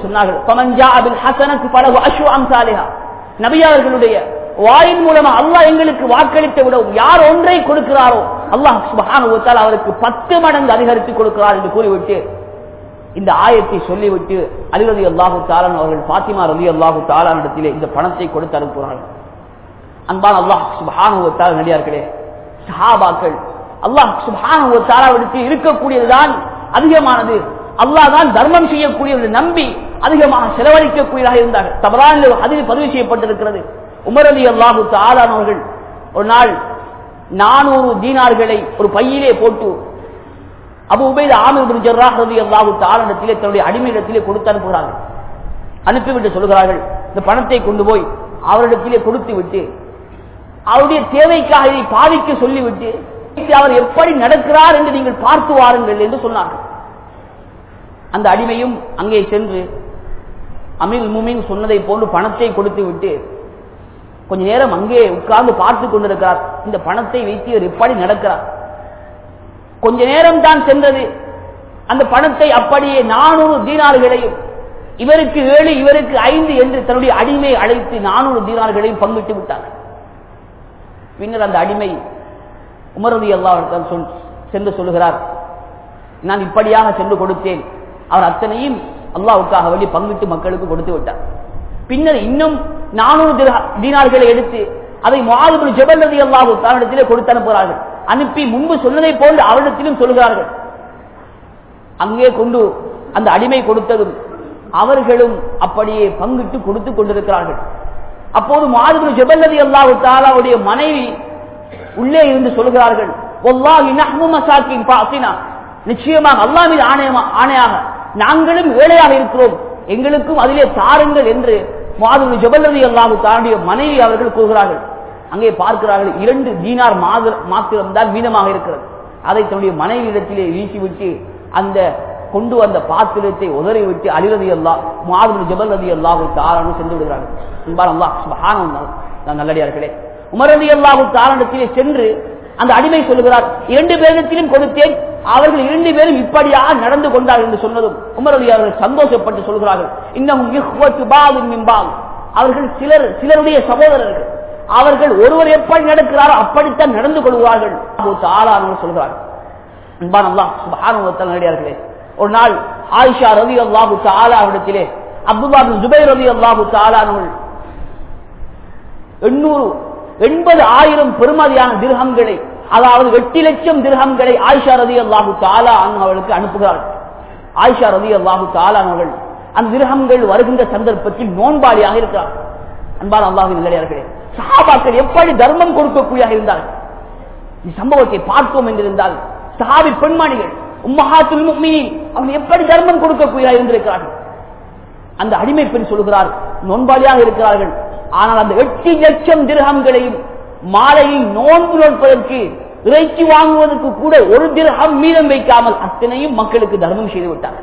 சொன்னார்கள் நபியாவர்களுடைய வாயின் மூலமா அல்லாஹ் எங்களுக்கு வாக்களித்து விடவும் யார் ஒன்றை கொடுக்கிறாரோ அல்லாஹ் சுபஹானுவத்தால் அவருக்கு பத்து மடங்கு அதிகரித்து கொடுக்கிறார் என்று கூறிவிட்டு இந்த ஆயத்தை சொல்லிவிட்டு அலிரதி அல்லாஹு தாலான் அவர்கள் பாத்திமா ரலி அல்லாஹு தாலான் இடத்திலே இந்த பணத்தை கொடுத்து அனுப்புகிறார்கள் அன்பான் அல்லாஹ் சுபஹானுவத்தால் நடிகார்களே சஹாபாக்கள் அல்லாஹ் சுபஹானுவத்தாலாவிடத்தில் இருக்கக்கூடியதுதான் அதிகமானது அல்லாஹ் தான் தர்மம் செய்யக்கூடியவர்களை நம்பி அதிகமாக செலவழிக்கக்கூடியதாக இருந்தார்கள் தவறான அதில் பதிவு செய்யப்பட்டிருக்கிறது உமர் அலி அல்லாஹு தாலானவர்கள் ஒரு நாள் நானூறு தீனார்களை ஒரு பையிலே போட்டு அபு உபைத ஆமிர் ஜர்ராஹ் ரலி அல்லாஹு தாலிடத்திலே தன்னுடைய அடிமையிடத்திலே கொடுத்து அனுப்புகிறார்கள் அனுப்பிவிட்டு சொல்கிறார்கள் இந்த பணத்தை கொண்டு போய் அவரிடத்திலே கொடுத்து விட்டு அவருடைய தேவைக்காக இதை பாதிக்க சொல்லிவிட்டு அவர் எப்படி நடக்கிறார் என்று நீங்கள் பார்த்து வாருங்கள் என்று சொன்னார்கள் அந்த அடிமையும் அங்கே சென்று அமீர் முமின் சொன்னதை போன்று பணத்தை கொடுத்து விட்டு கொஞ்ச நேரம் அங்கே உட்கார்ந்து பார்த்து கொண்டிருக்கிறார் இந்த பணத்தை வைத்து இவர் எப்படி நடக்கிறார் கொஞ்ச நேரம் தான் சென்றது அந்த பணத்தை அப்படியே நானூறு தீனார்களையும் இவருக்கு ஏழு இவருக்கு ஐந்து என்று தன்னுடைய அடிமை அழைத்து நானூறு தீனார்களையும் பங்கிட்டு விட்டார் பின்னர் அந்த அடிமை உமரதி அல்லாவிடம் சொல் சென்று சொல்லுகிறார் நான் இப்படியாக சென்று கொடுத்தேன் அவர் அத்தனையும் அல்லாவுக்காக வேண்டி பங்கிட்டு மக்களுக்கு கொடுத்து விட்டார் பின்னர் இன்னும் நானூறு தீனார்களை எடுத்து அதை மாதிரி ஜெபல் நதி அல்லாஹு தானிடத்திலே கொடுத்து அனுப்புகிறார்கள் அனுப்பி முன்பு சொன்னதை போன்று அவரிடத்திலும் சொல்கிறார்கள் அங்கே கொண்டு அந்த அடிமை கொடுத்ததும் அவர்களும் அப்படியே பங்கிட்டு கொடுத்து கொண்டிருக்கிறார்கள் அப்போது மாதிரி ஜெபல் நதி அல்லாஹு தாலாவுடைய மனைவி உள்ளே இருந்து சொல்கிறார்கள் நிச்சயமாக அல்லா மீது ஆணையாக நாங்களும் ஏழையாக இருக்கிறோம் எங்களுக்கும் அதிலே தாருங்கள் என்று மாதுரி ஜபல்லதி அல்லாஹு தாண்டிய மனைவி அவர்கள் கூறுகிறார்கள் அங்கே பார்க்கிறார்கள் இரண்டு தீனார் மாத்திரம்தான் மீதமாக இருக்கிறது அதை தன்னுடைய மனைவியிடத்திலே வீசிவிட்டு அந்த கொண்டு வந்த பாத்திரத்தை உதறி விட்டு அலிரதி அல்லா மாதுரி ஜபல்லதி அல்லாஹு தாரான்னு சென்று விடுகிறார்கள் என்பால் அல்லா சுபஹானம் நல்லடியார்களே உமரதி அல்லாஹு தாராண்டத்திலே சென்று அந்த அடிமை சொல்லுகிறார் இரண்டு பேரிடத்திலும் கொடுத்தேன் அவர்கள் இரண்டு பேரும் இப்படியாக நடந்து கொண்டார் என்று சொன்னதும் உமரதி அவர்கள் சந்தோஷப்பட்டு சொல்கிறார்கள் இன்னும் அவர்கள் சிலர் சிலருடைய சகோதரர்கள் அவர்கள் ஒருவர் எப்படி நடக்கிறாரோ அப்படித்தான் நடந்து கொள்வார்கள் ஆளானவர் சொல்கிறார்கள் அன்பான் அல்லாஹ் சுபானுவத்தால் நடிகார்களே ஒரு நாள் ஆயிஷா ரவி அல்லாஹு தாலாவிடத்திலே அப்துல்லா ஜுபை ரவி அல்லாஹு தாலானவர்கள் எண்ணூறு எண்பது ஆயிரம் பெருமதியான திருகங்களை அதாவது எட்டு லட்சம் திருகங்களை ஆயிஷா ரதி அல்லாஹு தாலா அவர்களுக்கு அனுப்புகிறார்கள் ஆயிஷா ரதி அல்லாஹு தாலா அவர்கள் அந்த திருகங்கள் வருகின்ற சந்தர்ப்பத்தில் நோன்பாளியாக இருக்கிறார் அன்பான அல்லாஹின் நிலையார்களே சஹாபாக்கள் எப்படி தர்மம் கொடுக்கக்கூடியாக இருந்தார்கள் இந்த சம்பவத்தை பார்த்தோம் என்றிருந்தால் சஹாபி பெண்மணிகள் உம்மஹாத்துல் முக்மினின் அவங்க எப்படி தர்மம் கொடுக்கக்கூடியதாக இருந்திருக்கிறார்கள் அந்த அடிமை பெண் சொல்கிறார் நோன்பாளியாக இருக்கிறார்கள் ஆனால் அந்த எட்டு லட்சம் திருகங்களையும் மாலையை நோன்பு நோட்பதற்கு இறைச்சி வாங்குவதற்கு கூட ஒரு திரகம் மீதம் வைக்காமல் அத்தனையும் மக்களுக்கு தர்மம் செய்து விட்டார்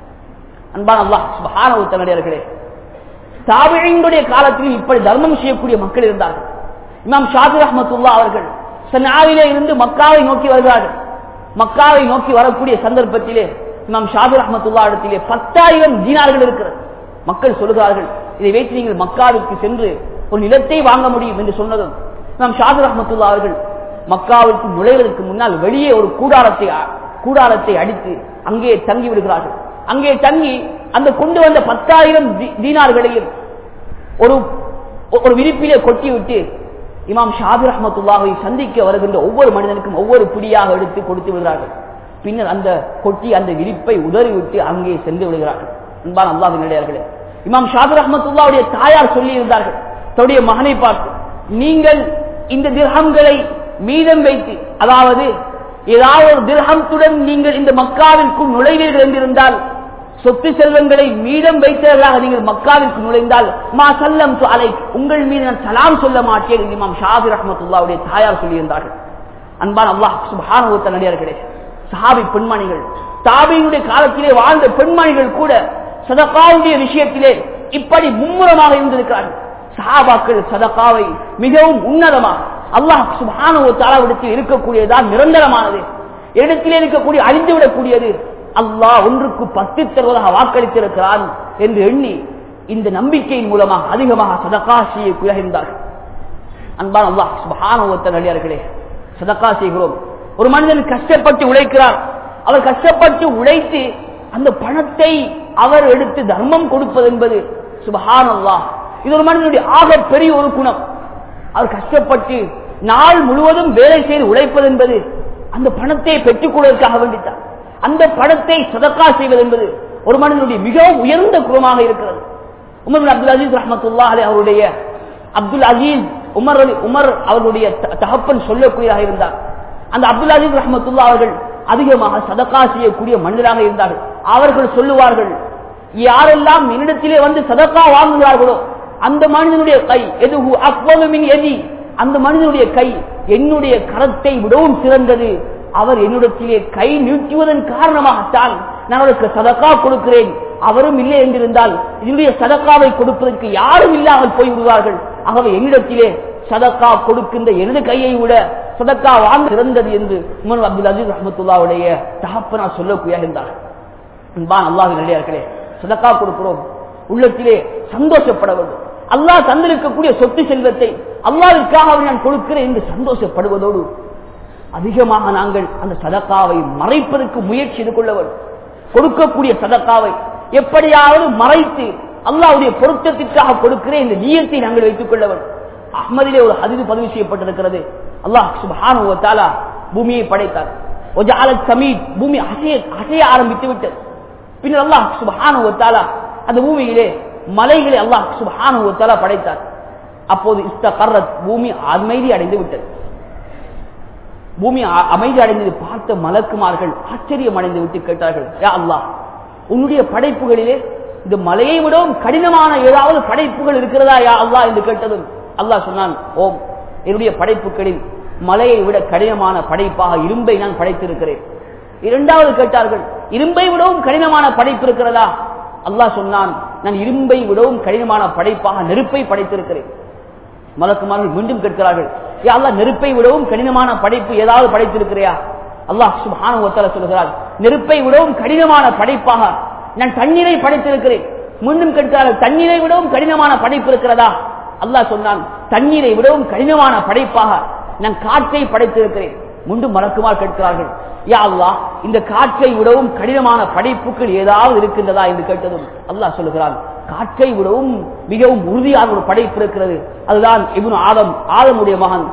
அன்பான அல்லாஹ் சுபஹானவத்தனடியார்களே தாபிழிங்களுடைய காலத்திலும் இப்படி தர்மம் செய்யக்கூடிய மக்கள் இருந்தார்கள் இமாம் ஷாபி ரஹமத்துல்லா அவர்கள் சன்னாவிலே இருந்து மக்காவை நோக்கி வருகிறார்கள் மக்காவை நோக்கி வரக்கூடிய சந்தர்ப்பத்திலே இமாம் ஷாபி ரஹமத்துல்லா இடத்திலே பத்தாயிரம் தீனார்கள் இருக்கிறது மக்கள் சொல்லுகிறார்கள் இதை வைத்து நீங்கள் மக்காவிற்கு சென்று ஒரு நிலத்தை வாங்க முடியும் என்று சொன்னதும் நாம் ஷாது ரஹமத்துல்லா அவர்கள் மக்காவிற்கு நுழைவதற்கு முன்னால் வெளியே ஒரு கூடாரத்தை கூடாரத்தை அடித்து அங்கே தங்கி விடுகிறார்கள் அங்கே தங்கி அந்த கொண்டு வந்த பத்தாயிரம் தீனார்களையும் ஒரு ஒரு விரிப்பிலே கொட்டிவிட்டு இமாம் ஷாபி ரஹமத்துல்லாவை சந்திக்க வருகின்ற ஒவ்வொரு மனிதனுக்கும் ஒவ்வொரு பிடியாக எடுத்து கொடுத்து விடுகிறார்கள் பின்னர் அந்த கொட்டி அந்த விரிப்பை உதறிவிட்டு அங்கே சென்று விடுகிறார்கள் அன்பான அல்லாஹின் நிலையார்களே இமாம் ஷாபி ரஹமத்துல்லாவுடைய தாயார் சொல்லி இருந்தார்கள் தன்னுடைய மகனை பார்த்து நீங்கள் இந்த திர்ஹம்களை மீதம் வைத்து அதாவது ஏதாவது ஒரு திர்ஹத்துடன் நீங்கள் இந்த மக்காவிற்குள் நுழைவீர்கள் என்றிருந்தால் சொத்து செல்வங்களை மீதம் வைத்தவர்களாக நீங்கள் மக்காவிற்கு நுழைந்தால் மா சல்லம் அலை உங்கள் மீது நான் சலாம் சொல்ல மாட்டேன் என்று இமாம் ஷாபி ரஹமத்துல்லாவுடைய தாயார் சொல்லியிருந்தார்கள் அன்பான் அல்லாஹ் சுபானுவத்த நடிகர்களே சஹாபி பெண்மணிகள் தாபியினுடைய காலத்திலே வாழ்ந்த பெண்மணிகள் கூட சதகாவுடைய விஷயத்திலே இப்படி மும்முரமாக இருந்திருக்கிறார்கள் சஹாபாக்கள் சதகாவை மிகவும் உன்னதமாக அல்லாஹ் சுபானுவத்தாலாவிடத்தில் இருக்கக்கூடியதான் நிரந்தரமானது இடத்திலே இருக்கக்கூடிய அழிந்துவிடக்கூடியது அல்லாஹ் ஒன்றுக்கு பத்து தருவதாக வாக்களித்திருக்கிறான் என்று எண்ணி இந்த நம்பிக்கையின் மூலமாக அதிகமாக சதகா செய்யக்கூடிய இருந்தார்கள் அன்பான் அல்லாஹ் சுபானுவத்த நடிகார்களே சதகா செய்கிறோம் ஒரு மனிதன் கஷ்டப்பட்டு உழைக்கிறார் அவர் கஷ்டப்பட்டு உழைத்து அந்த பணத்தை அவர் எடுத்து தர்மம் கொடுப்பது என்பது சுபஹான் அல்லாஹ் இது ஒரு மனிதனுடைய ஆக பெரிய ஒரு குணம் அவர் கஷ்டப்பட்டு நாள் முழுவதும் வேலை செய்து உழைப்பது என்பது அந்த பணத்தை பெற்றுக் கொள்வதற்காக வேண்டித்தான் அந்த பணத்தை சதக்கா செய்வது என்பது ஒரு மனிதனுடைய மிகவும் உயர்ந்த குணமாக இருக்கிறது உமர் அப்துல் அஜீஸ் ரஹமத்துல்லா அலி அவருடைய அப்துல் அஜீஸ் உமர் அலி உமர் அவர்களுடைய தகப்பன் சொல்லக்கூடியதாக இருந்தார் அந்த அப்துல் அஜீஸ் ரஹமத்துல்லா அவர்கள் அதிகமாக சதக்கா செய்யக்கூடிய மனிதராக இருந்தார்கள் அவர்கள் சொல்லுவார்கள் யாரெல்லாம் என்னிடத்திலே வந்து சதக்கா வாங்குகிறார்களோ அந்த மனிதனுடைய கை எதுகு அக்வமின் எதி அந்த மனிதனுடைய கை என்னுடைய கரத்தை விடவும் சிறந்தது அவர் என்னிடத்திலே கை நீட்டுவதன் காரணமாகத்தான் நான் அவருக்கு சதக்கா கொடுக்கிறேன் அவரும் இல்லை என்றிருந்தால் இதனுடைய சதக்காவை கொடுப்பதற்கு யாரும் இல்லாமல் போய் விடுவார்கள் ஆகவே என்னிடத்திலே சதக்கா கொடுக்கின்ற எனது கையை விட சதக்கா வாங்க சிறந்தது என்று உமர் அப்துல் அஜீஸ் ரஹமத்துல்லாவுடைய தகப்பனா சொல்லக்கூடிய இருந்தார் அன்பான் அல்லாஹ் நிலையார்களே சதக்கா கொடுக்கிறோம் உள்ளத்திலே சந்தோஷப்பட வேண்டும் அல்லாஹ் தந்திருக்கக்கூடிய சொத்து செல்வத்தை அல்லாவிற்காக நான் கொடுக்கிறேன் என்று சந்தோஷப்படுவதோடு அதிகமாக நாங்கள் அந்த சதக்காவை மறைப்பதற்கு முயற்சி செய்து கொள்ள வேண்டும் கொடுக்கக்கூடிய சதக்காவை எப்படியாவது மறைத்து அல்லாவுடைய பொருத்தத்திற்காக கொடுக்கிறேன் இந்த நீயத்தை நாங்கள் வைத்துக் கொள்ள வேண்டும் அஹ்மதிலே ஒரு ஹதிது பதிவு செய்யப்பட்டிருக்கிறது அல்லாஹ் சுபஹானு தாலா பூமியை படைத்தார் சமீத் பூமி அசைய அசைய ஆரம்பித்து விட்டது பின்னர் அல்லாஹ் சுபஹானு தாலா அந்த பூமியிலே மலைகளை அல்லாஹ் சுபஹானு தாலா படைத்தார் அப்போது இஸ்தகர்ரத் பூமி அமைதி அடைந்து விட்டது பூமி அமைதி அடைந்தது பார்த்த மலக்குமார்கள் ஆச்சரியம் அடைந்து விட்டு கேட்டார்கள் யா அல்லாஹ் உன்னுடைய படைப்புகளிலே இந்த மலையை விடவும் கடினமான ஏதாவது படைப்புகள் இருக்கிறதா யா அல்லாஹ் என்று கேட்டதும் அல்லாஹ் சொன்னான் ஓம் என்னுடைய படைப்புகளில் மலையை விட கடினமான படைப்பாக இரும்பை நான் படைத்திருக்கிறேன் இரண்டாவது கேட்டார்கள் இரும்பை விடவும் கடினமான படைப்பு இருக்கிறதா அல்லாஹ் சொன்னான் நான் இரும்பை விடவும் கடினமான படைப்பாக நெருப்பை படைத்திருக்கிறேன் மலக்குமார்கள் மீண்டும் கேட்கிறார்கள் யா அல்லாஹ் நெருப்பை விடவும் கடினமான படைப்பு ஏதாவது படைத்திருக்கிறியா அல்லாஹ் சுப்ஹானஹு வ தஆலா சொல்கிறார் நெருப்பை விடவும் கடினமான படைப்பாக நான் தண்ணீரை படைத்திருக்கிறேன் மீண்டும் கேட்கிறார்கள் தண்ணீரை விடவும் கடினமான படைப்பு இருக்கிறதா அல்லாஹ் சொன்னான் தண்ணீரை விடவும் கடினமான படைப்பாக நான் காற்றை படைத்திருக்கிறேன் மீண்டும் மலக்குமார் கேட்கிறார்கள் யா அல்லாஹ் இந்த காற்றை விடவும் கடினமான படைப்புகள் ஏதாவது இருக்கின்றதா என்று கேட்டதும் அல்லாஹ் சொல்லுகிறான் காற்றை விடவும் மிகவும் உறுதியான ஒரு படைப்பு இருக்கிறது அதுதான் இப்னு ஆதம் ஆதமுடைய மகன்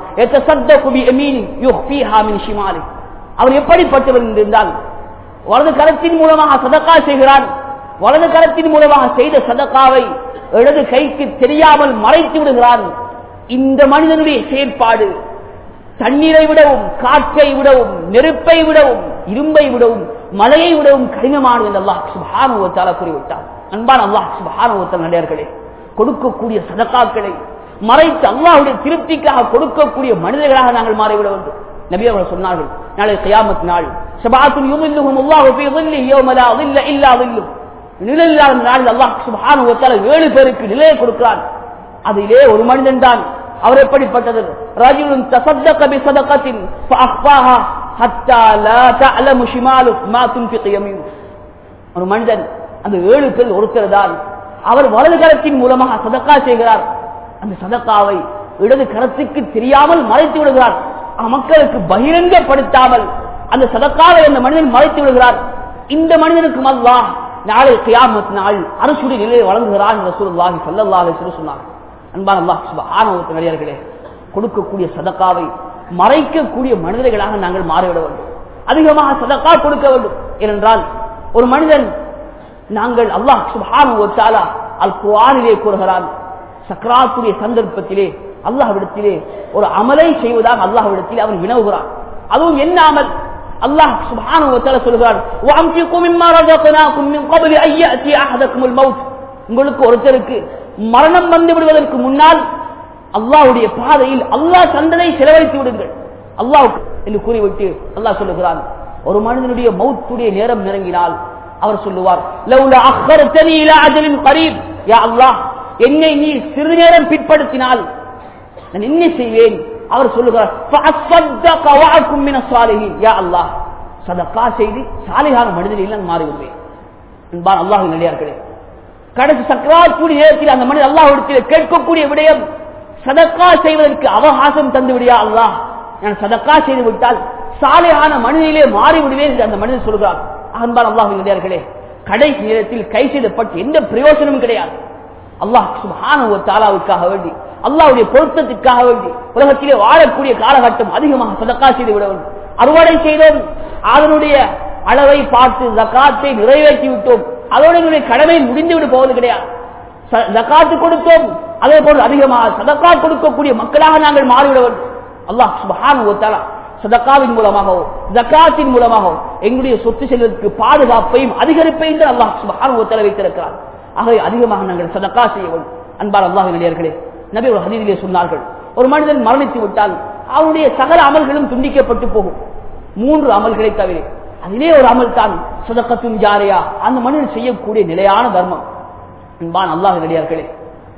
அவர் எப்படிப்பட்டவர் என்றால் வலது கரத்தின் மூலமாக சதக்கா செய்கிறான் வலது கரத்தின் மூலமாக செய்த சதக்காவை இடது கைக்கு தெரியாமல் மறைத்து விடுகிறான் இந்த மனிதனுடைய செயற்பாடு தண்ணீரை விடவும் காற்றை விடவும் நெருப்பை விடவும் இரும்பை விடவும் மலையை விடவும் கடினமானது என்று அல்லாஹ் சுபானுவத்தால கூறிவிட்டார் அன்பான அல்லாஹ் சுபானுவத்தால் நடிகர்களே கொடுக்கக்கூடிய சதக்காக்களை மறைத்து அல்லாஹுடைய திருப்திக்காக கொடுக்கக்கூடிய மனிதர்களாக நாங்கள் மாறிவிட வேண்டும் நபி அவர்கள் சொன்னார்கள் நாளை கயாமத் நாள் சபாத்தும் யுமில்லுகும் அல்லாஹு ஃபீ ظில்லி யௌம லா ظில்ல இல்லா ظில்லு நிழலில்லாத நாளில் அல்லாஹ் சுப்ஹானஹு வ தஆலா ஏழு பேருக்கு நிலையை கொடுக்கிறான் அதிலே ஒரு மனிதன் தான் அவர் எப்படிப்பட்டது ரஜுலுன் தசத்தக பி சதகத்தின் ஃபஅஃபாஹா ஹத்தா லா தஅலமு ஷிமாலு மா துன்ஃபிகு யமீனு ஒரு மனிதன் அந்த ஏழு பேர் ஒருத்தர் தான் அவர் வலது கரத்தின் மூலமாக சதக்கா செய்கிறார் அந்த சதக்காவை இடது கரத்துக்கு தெரியாமல் மறைத்து விடுகிறார் மக்களுக்கு பகிரங்கப்படுத்தாமல் அந்த சதக்காவை அந்த மனிதன் மறைத்து விடுகிறார் இந்த மனிதனுக்கு அல்லாஹ் நாளை கியாமத் நாள் அரசுடைய நிலையை வழங்குகிறான் ரசூலுல்லாஹி ஸல்லல்லாஹு அலைஹி வஸல்லம் சொன்னார் அன்பான அல்லாஹ் சுப்ஹானஹு நடிகர்களே கொடுக்கக்கூடிய சதக்காவை மறைக்கக்கூடிய மனிதர்களாக நாங்கள் மாறிவிட வேண்டும் அதிகமாக சதக்கா கொடுக்க வேண்டும் ஏனென்றால் ஒரு மனிதன் நாங்கள் அல்லாஹ் சுப்ஹானஹு வ தஆலா அல் குர்ஆனிலே கூறுகிறான் சக்ராத்துடைய சந்தர்ப்பத்திலே அல்லாஹ்விடத்திலே ஒரு அமலை செய்வதாக அல்லாஹ்விடத்திலே அவன் வினவுகிறான் அதுவும் என்ன அமல் அல்லாஹ் சுப்ஹானஹு வ தஆலா சொல்கிறான் வஅம்சிகு மிம்மா ரஸக்னாகும் மின் قبل ان ياتي احدكم الموت உங்களுக்கு ஒருத்தருக்கு மரணம் வந்து விடுவதற்கு முன்னால் அல்லாஹ்வுடைய பாதையில் அல்லாஹ் தந்தனை செலவழித்து விடுங்கள் அல்லாஹ் என்று கூறிவிட்டு அல்லாஹ் சொல்லுகிறான் ஒரு மனிதனுடைய மௌத்துடைய நேரம் நெருங்கினால் அவர் சொல்லுவார் லவ்லா அஹ்ஹர்தனி இலா அஜலின் கரீப் யா அல்லாஹ் என்னை நீ சிறு நேரம் பிற்படுத்தினால் நான் என்ன செய்வேன் அவர் சொல்லுகிறார் فَأَصَّدَّقَ وَأَكُن مِّنَ الصَّالِحِينَ யா அல்லாஹ் சதகா செய்து சாலிகான மனிதனில் நான் மாறி விடுவேன் என்பான் அல்லாஹ்வின் நல்லியார்களே கடைசி சக்கராத்துடைய நேரத்தில் அந்த மனிதன் அல்லாஹ்விடத்தில் கேட்கக்கூடிய விடயம் சதக்கா செய்வதற்கு அவகாசம் தந்து விடியா அல்லாஹ் நான் சதக்கா செய்து விட்டால் சாலையான மனிதனிலே மாறி விடுவேன் என்று அந்த மனிதன் சொல்கிறார் அன்பான் அல்லாஹ்வின் நல்லியார்களே கடைசி நேரத்தில் கை செய்தப்பட்டு எந்த பிரயோஜனமும் கிடையாது அல்லாஹ் சுபானுவ தாலாவுக்காக வேண்டி அல்லாவுடைய பொருத்தத்திற்காக வேண்டி உலகத்திலே வாழக்கூடிய காலகட்டம் அதிகமாக சதக்கா செய்து விட வேண்டும் அறுவடை செய்தோம் அதனுடைய அளவை பார்த்து ஜக்காத்தை நிறைவேற்றி விட்டோம் அதோட என்னுடைய கடமை முடிந்துவிட போவது கிடையாது ஜக்காத்து கொடுத்தோம் அதே போல் அதிகமாக சதக்கா கொடுக்கக்கூடிய மக்களாக நாங்கள் மாறிவிட வேண்டும் அல்லாஹ் சுபஹானுவ தாலா சதக்காவின் மூலமாகவோ ஜக்காத்தின் மூலமாகவோ எங்களுடைய சொத்து செல்வதற்கு பாதுகாப்பையும் அதிகரிப்பையும் தான் அல்லாஹ் சுபஹானுவ தாலா வைத்திருக்கிறார் ஆகவே அதிகமாக நாங்கள் சதக்கா செய்ய வேண்டும் அன்பார் அல்லாஹ் நிலையர்களே நபி ஒரு ஹதீதிலே சொன்னார்கள் ஒரு மனிதன் மரணித்து விட்டால் அவனுடைய சகல அமல்களும் துண்டிக்கப்பட்டு போகும் மூன்று அமல்களை தவிர அதிலே ஒரு அமல் தான் சதக்கத்தும் ஜாரியா அந்த மனிதன் செய்யக்கூடிய நிலையான தர்மம் அன்பான் அல்லாஹ் நிலையார்களே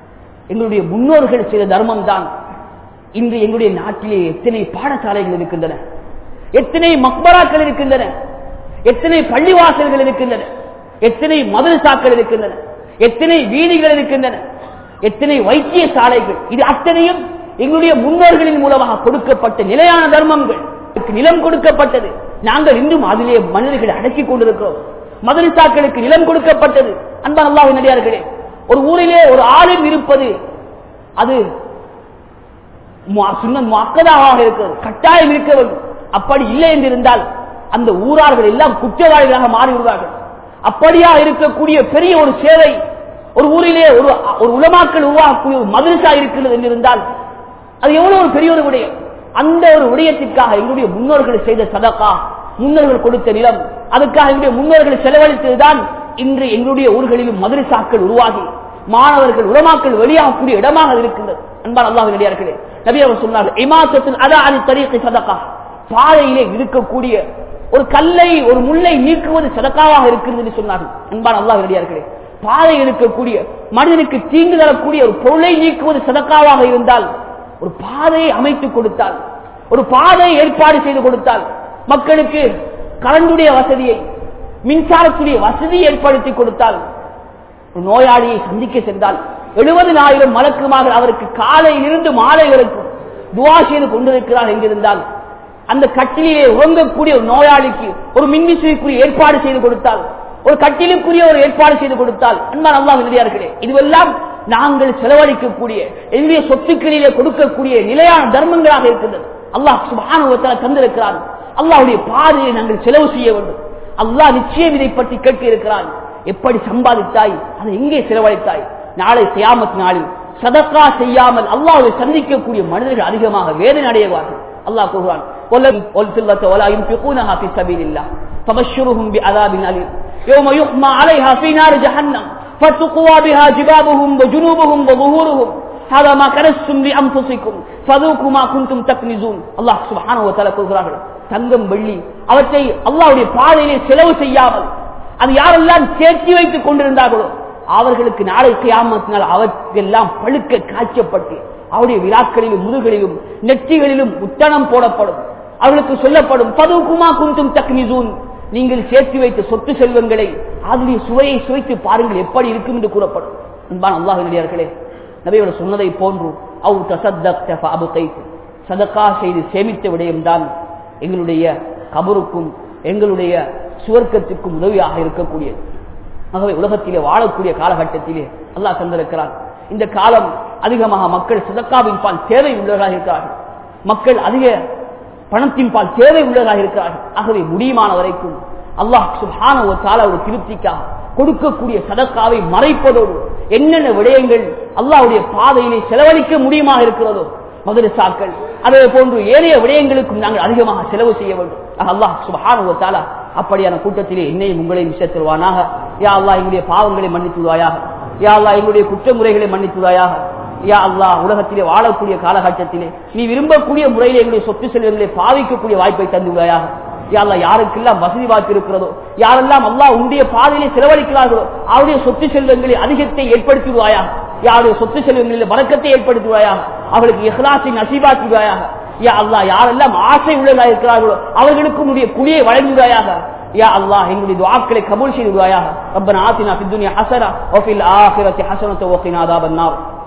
எங்களுடைய முன்னோர்கள் செய்த தர்மம் தான் இன்று எங்களுடைய நாட்டிலே எத்தனை பாடசாலைகள் இருக்கின்றன எத்தனை மக்பராக்கள் இருக்கின்றன எத்தனை பள்ளிவாசல்கள் இருக்கின்றன எத்தனை மதுரசாக்கள் இருக்கின்றன எத்தனை வீதிகள் இருக்கின்றன எத்தனை வைத்திய சாலைகள் இது அத்தனையும் எங்களுடைய முன்னோர்களின் மூலமாக கொடுக்கப்பட்ட நிலையான தர்மங்கள் இதுக்கு நிலம் கொடுக்கப்பட்டது நாங்கள் இன்றும் அதிலே மனிதர்களை அடக்கிக் கொண்டிருக்கிறோம் மதுரசாக்களுக்கு நிலம் கொடுக்கப்பட்டது அன்பான் அல்லாஹ் நடிகார்களே ஒரு ஊரிலே ஒரு ஆளும் இருப்பது அது மக்கதாக இருக்கிறது கட்டாயம் இருக்க வேண்டும் அப்படி இல்லை என்று இருந்தால் அந்த ஊரார்கள் எல்லாம் குற்றவாளிகளாக மாறி விடுவார்கள் அப்படியா இருக்கக்கூடிய பெரிய ஒரு சேவை ஒரு ஊரிலே ஒரு ஒரு உலமாக்கள் உருவாக்கக்கூடிய ஒரு மதுரசா இருக்கிறது என்று இருந்தால் அது எவ்வளவு ஒரு பெரிய ஒரு விடயம் அந்த ஒரு விடயத்திற்காக எங்களுடைய முன்னோர்கள் செய்த சதக்கா முன்னோர்கள் கொடுத்த நிலம் அதுக்காக எங்களுடைய முன்னோர்கள் செலவழித்ததுதான் இன்று எங்களுடைய ஊர்களிலும் மதுரசாக்கள் உருவாகி மாணவர்கள் உலமாக்கள் வெளியாகக்கூடிய இடமாக இருக்கின்றது அன்பான் அல்லாஹ் நடிகார்களே நபி அவர் சொன்னார்கள் இமாசத்தில் அதா அணி தரீக்கை சதக்கா பாதையிலே இருக்கக்கூடிய ஒரு கல்லை ஒரு முல்லை நீக்குவது சதக்காவாக இருக்கிறது என்று சொன்னார்கள் அன்பான் அல்லாஹ் நடிகார்களே பாதை இருக்கக்கூடிய மனிதனுக்கு தீங்கு தரக்கூடிய ஒரு பொருளை நீக்குவது சதக்காவாக இருந்தால் ஒரு பாதையை அமைத்து கொடுத்தால் ஒரு பாதையை ஏற்பாடு செய்து கொடுத்தால் மக்களுக்கு கரண்டுடைய வசதியை மின்சாரத்துடைய வசதியை ஏற்படுத்தி கொடுத்தால் ஒரு நோயாளியை சந்திக்க சென்றால் எழுபதினாயிரம் மலக்குமாக அவருக்கு காலையிலிருந்து மாலை வரைக்கும் துவா செய்து கொண்டிருக்கிறார் எங்கிருந்தால் அந்த கட்டிலே உறங்கக்கூடிய ஒரு நோயாளிக்கு ஒரு மின்விசைக்குரிய ஏற்பாடு செய்து கொடுத்தால் ஒரு கட்டிலுக்குரிய ஒரு ஏற்பாடு செய்து கொடுத்தால் அன்பான் அல்லாஹ் நிலையார்களே இதுவெல்லாம் நாங்கள் செலவழிக்கக்கூடிய எங்களுடைய சொத்துக்களிலே கொடுக்கக்கூடிய நிலையான தர்மங்களாக இருக்கின்றது அல்லாஹ் சுபானுவத்தால தந்திருக்கிறான் அல்லாஹுடைய பாதையை நாங்கள் செலவு செய்ய வேண்டும் அல்லாஹ் நிச்சயம் இதை பற்றி கேட்க இருக்கிறான் எப்படி சம்பாதித்தாய் அதை எங்கே செலவழித்தாய் நாளை சியாமத் நாளில் சதக்கா செய்யாமல் அல்லாஹை சந்திக்கக்கூடிய மனிதர்கள் அதிகமாக வேதனை அடைவார்கள் அல்லாஹ் கூறுவான் فبشرهم بعذاب أليم يوم يحمى عليها في نار جهنم فتقوى بها جبابهم وجنوبهم وظهورهم هذا ما كنستم لأنفسكم فذوقوا ما كنتم تكنزون الله سبحانه وتعالى கூறுகிறார்கள் தங்கம் வெள்ளி அவற்றை அல்லாஹ்வுடைய பாதையிலே செலவு செய்யாமல் அது யாரெல்லாம் சேர்த்து வைத்துக் கொண்டிருந்தார்களோ அவர்களுக்கு நாளை கியாமத்தினால் அவற்றையெல்லாம் பழுக்க காய்ச்சப்பட்டு அவருடைய விழாக்களிலும் முதுகளிலும் நெற்றிகளிலும் உத்தனம் போடப்படும் அவர்களுக்கு சொல்லப்படும் பதுக்குமா குந்தும் தக்னிசூன் நீங்கள் சேர்த்து வைத்த சொத்து செல்வங்களை அதனுடைய சுவையை சுவைத்து பாருங்கள் எப்படி இருக்கும் என்று கூறப்படும் அன்பான அல்லாஹ் நடிகார்களே நபியோட சொன்னதை போன்று அவு தசத்து சதக்கா செய்து சேமித்த விடயம்தான் எங்களுடைய கபருக்கும் எங்களுடைய சுவர்க்கத்திற்கும் உதவியாக இருக்கக்கூடியது ஆகவே உலகத்திலே வாழக்கூடிய காலகட்டத்திலே அல்லாஹ் தந்திருக்கிறார் இந்த காலம் அதிகமாக மக்கள் சதக்காவின் பால் தேவை உள்ளவர்களாக இருக்கிறார்கள் மக்கள் அதிக பணத்தின் பால் தேவை உள்ளதாக இருக்கிறார்கள் ஆகவே முடியுமான வரைக்கும் அல்லாஹ் சுபான ஒரு கால ஒரு திருப்திக்காக கொடுக்கக்கூடிய சதக்காவை மறைப்பதோடு என்னென்ன விடயங்கள் அல்லாவுடைய பாதையிலே செலவழிக்க முடியுமாக இருக்கிறதோ மதுரசாக்கள் அதே போன்று ஏனைய விடயங்களுக்கும் நாங்கள் அதிகமாக செலவு செய்ய வேண்டும் அல்லாஹ் சுபான ஒரு தாலா அப்படியான கூட்டத்திலே என்னையும் உங்களையும் சேர்த்துருவானாக யா அல்லா எங்களுடைய பாவங்களை மன்னித்துள்வாயாக யா அல்லா எங்களுடைய குற்றமுறைகளை மன்னித்துள்வாயாக யா அல்லா உலகத்திலே வாழக்கூடிய காலகட்டத்திலே நீ விரும்பக்கூடிய முறையில் எங்களுடைய சொத்து செல்வங்களை பாவிக்கக்கூடிய வாய்ப்பை தந்துள்ளாயாக யாரா யாருக்கெல்லாம் வசதி வாய்ப்பு இருக்கிறதோ யாரெல்லாம் அல்லா உன்னுடைய பாதையிலே செலவழிக்கிறார்களோ அவருடைய சொத்து செல்வங்களை அதிகத்தை ஏற்படுத்திடுவாயா யாருடைய சொத்து செல்வங்களில் வழக்கத்தை ஏற்படுத்துவாயா அவர்களுக்கு இஹ்லாசை நசீபாக்குவாயாக யா அல்லா யாரெல்லாம் ஆசை உள்ளதாக இருக்கிறார்களோ அவர்களுக்கு உன்னுடைய குழியை வழங்குவாயாக யா அல்லாஹ் எங்களுடைய துஆக்களை கபூல் செய்து விடுவாயாக ரப்பனா ஆத்தினா ஃபித் துன்யா ஹஸனா வ ஃபில் ஆখিরাতি ஹஸனத வ கினா அதாபன் நார்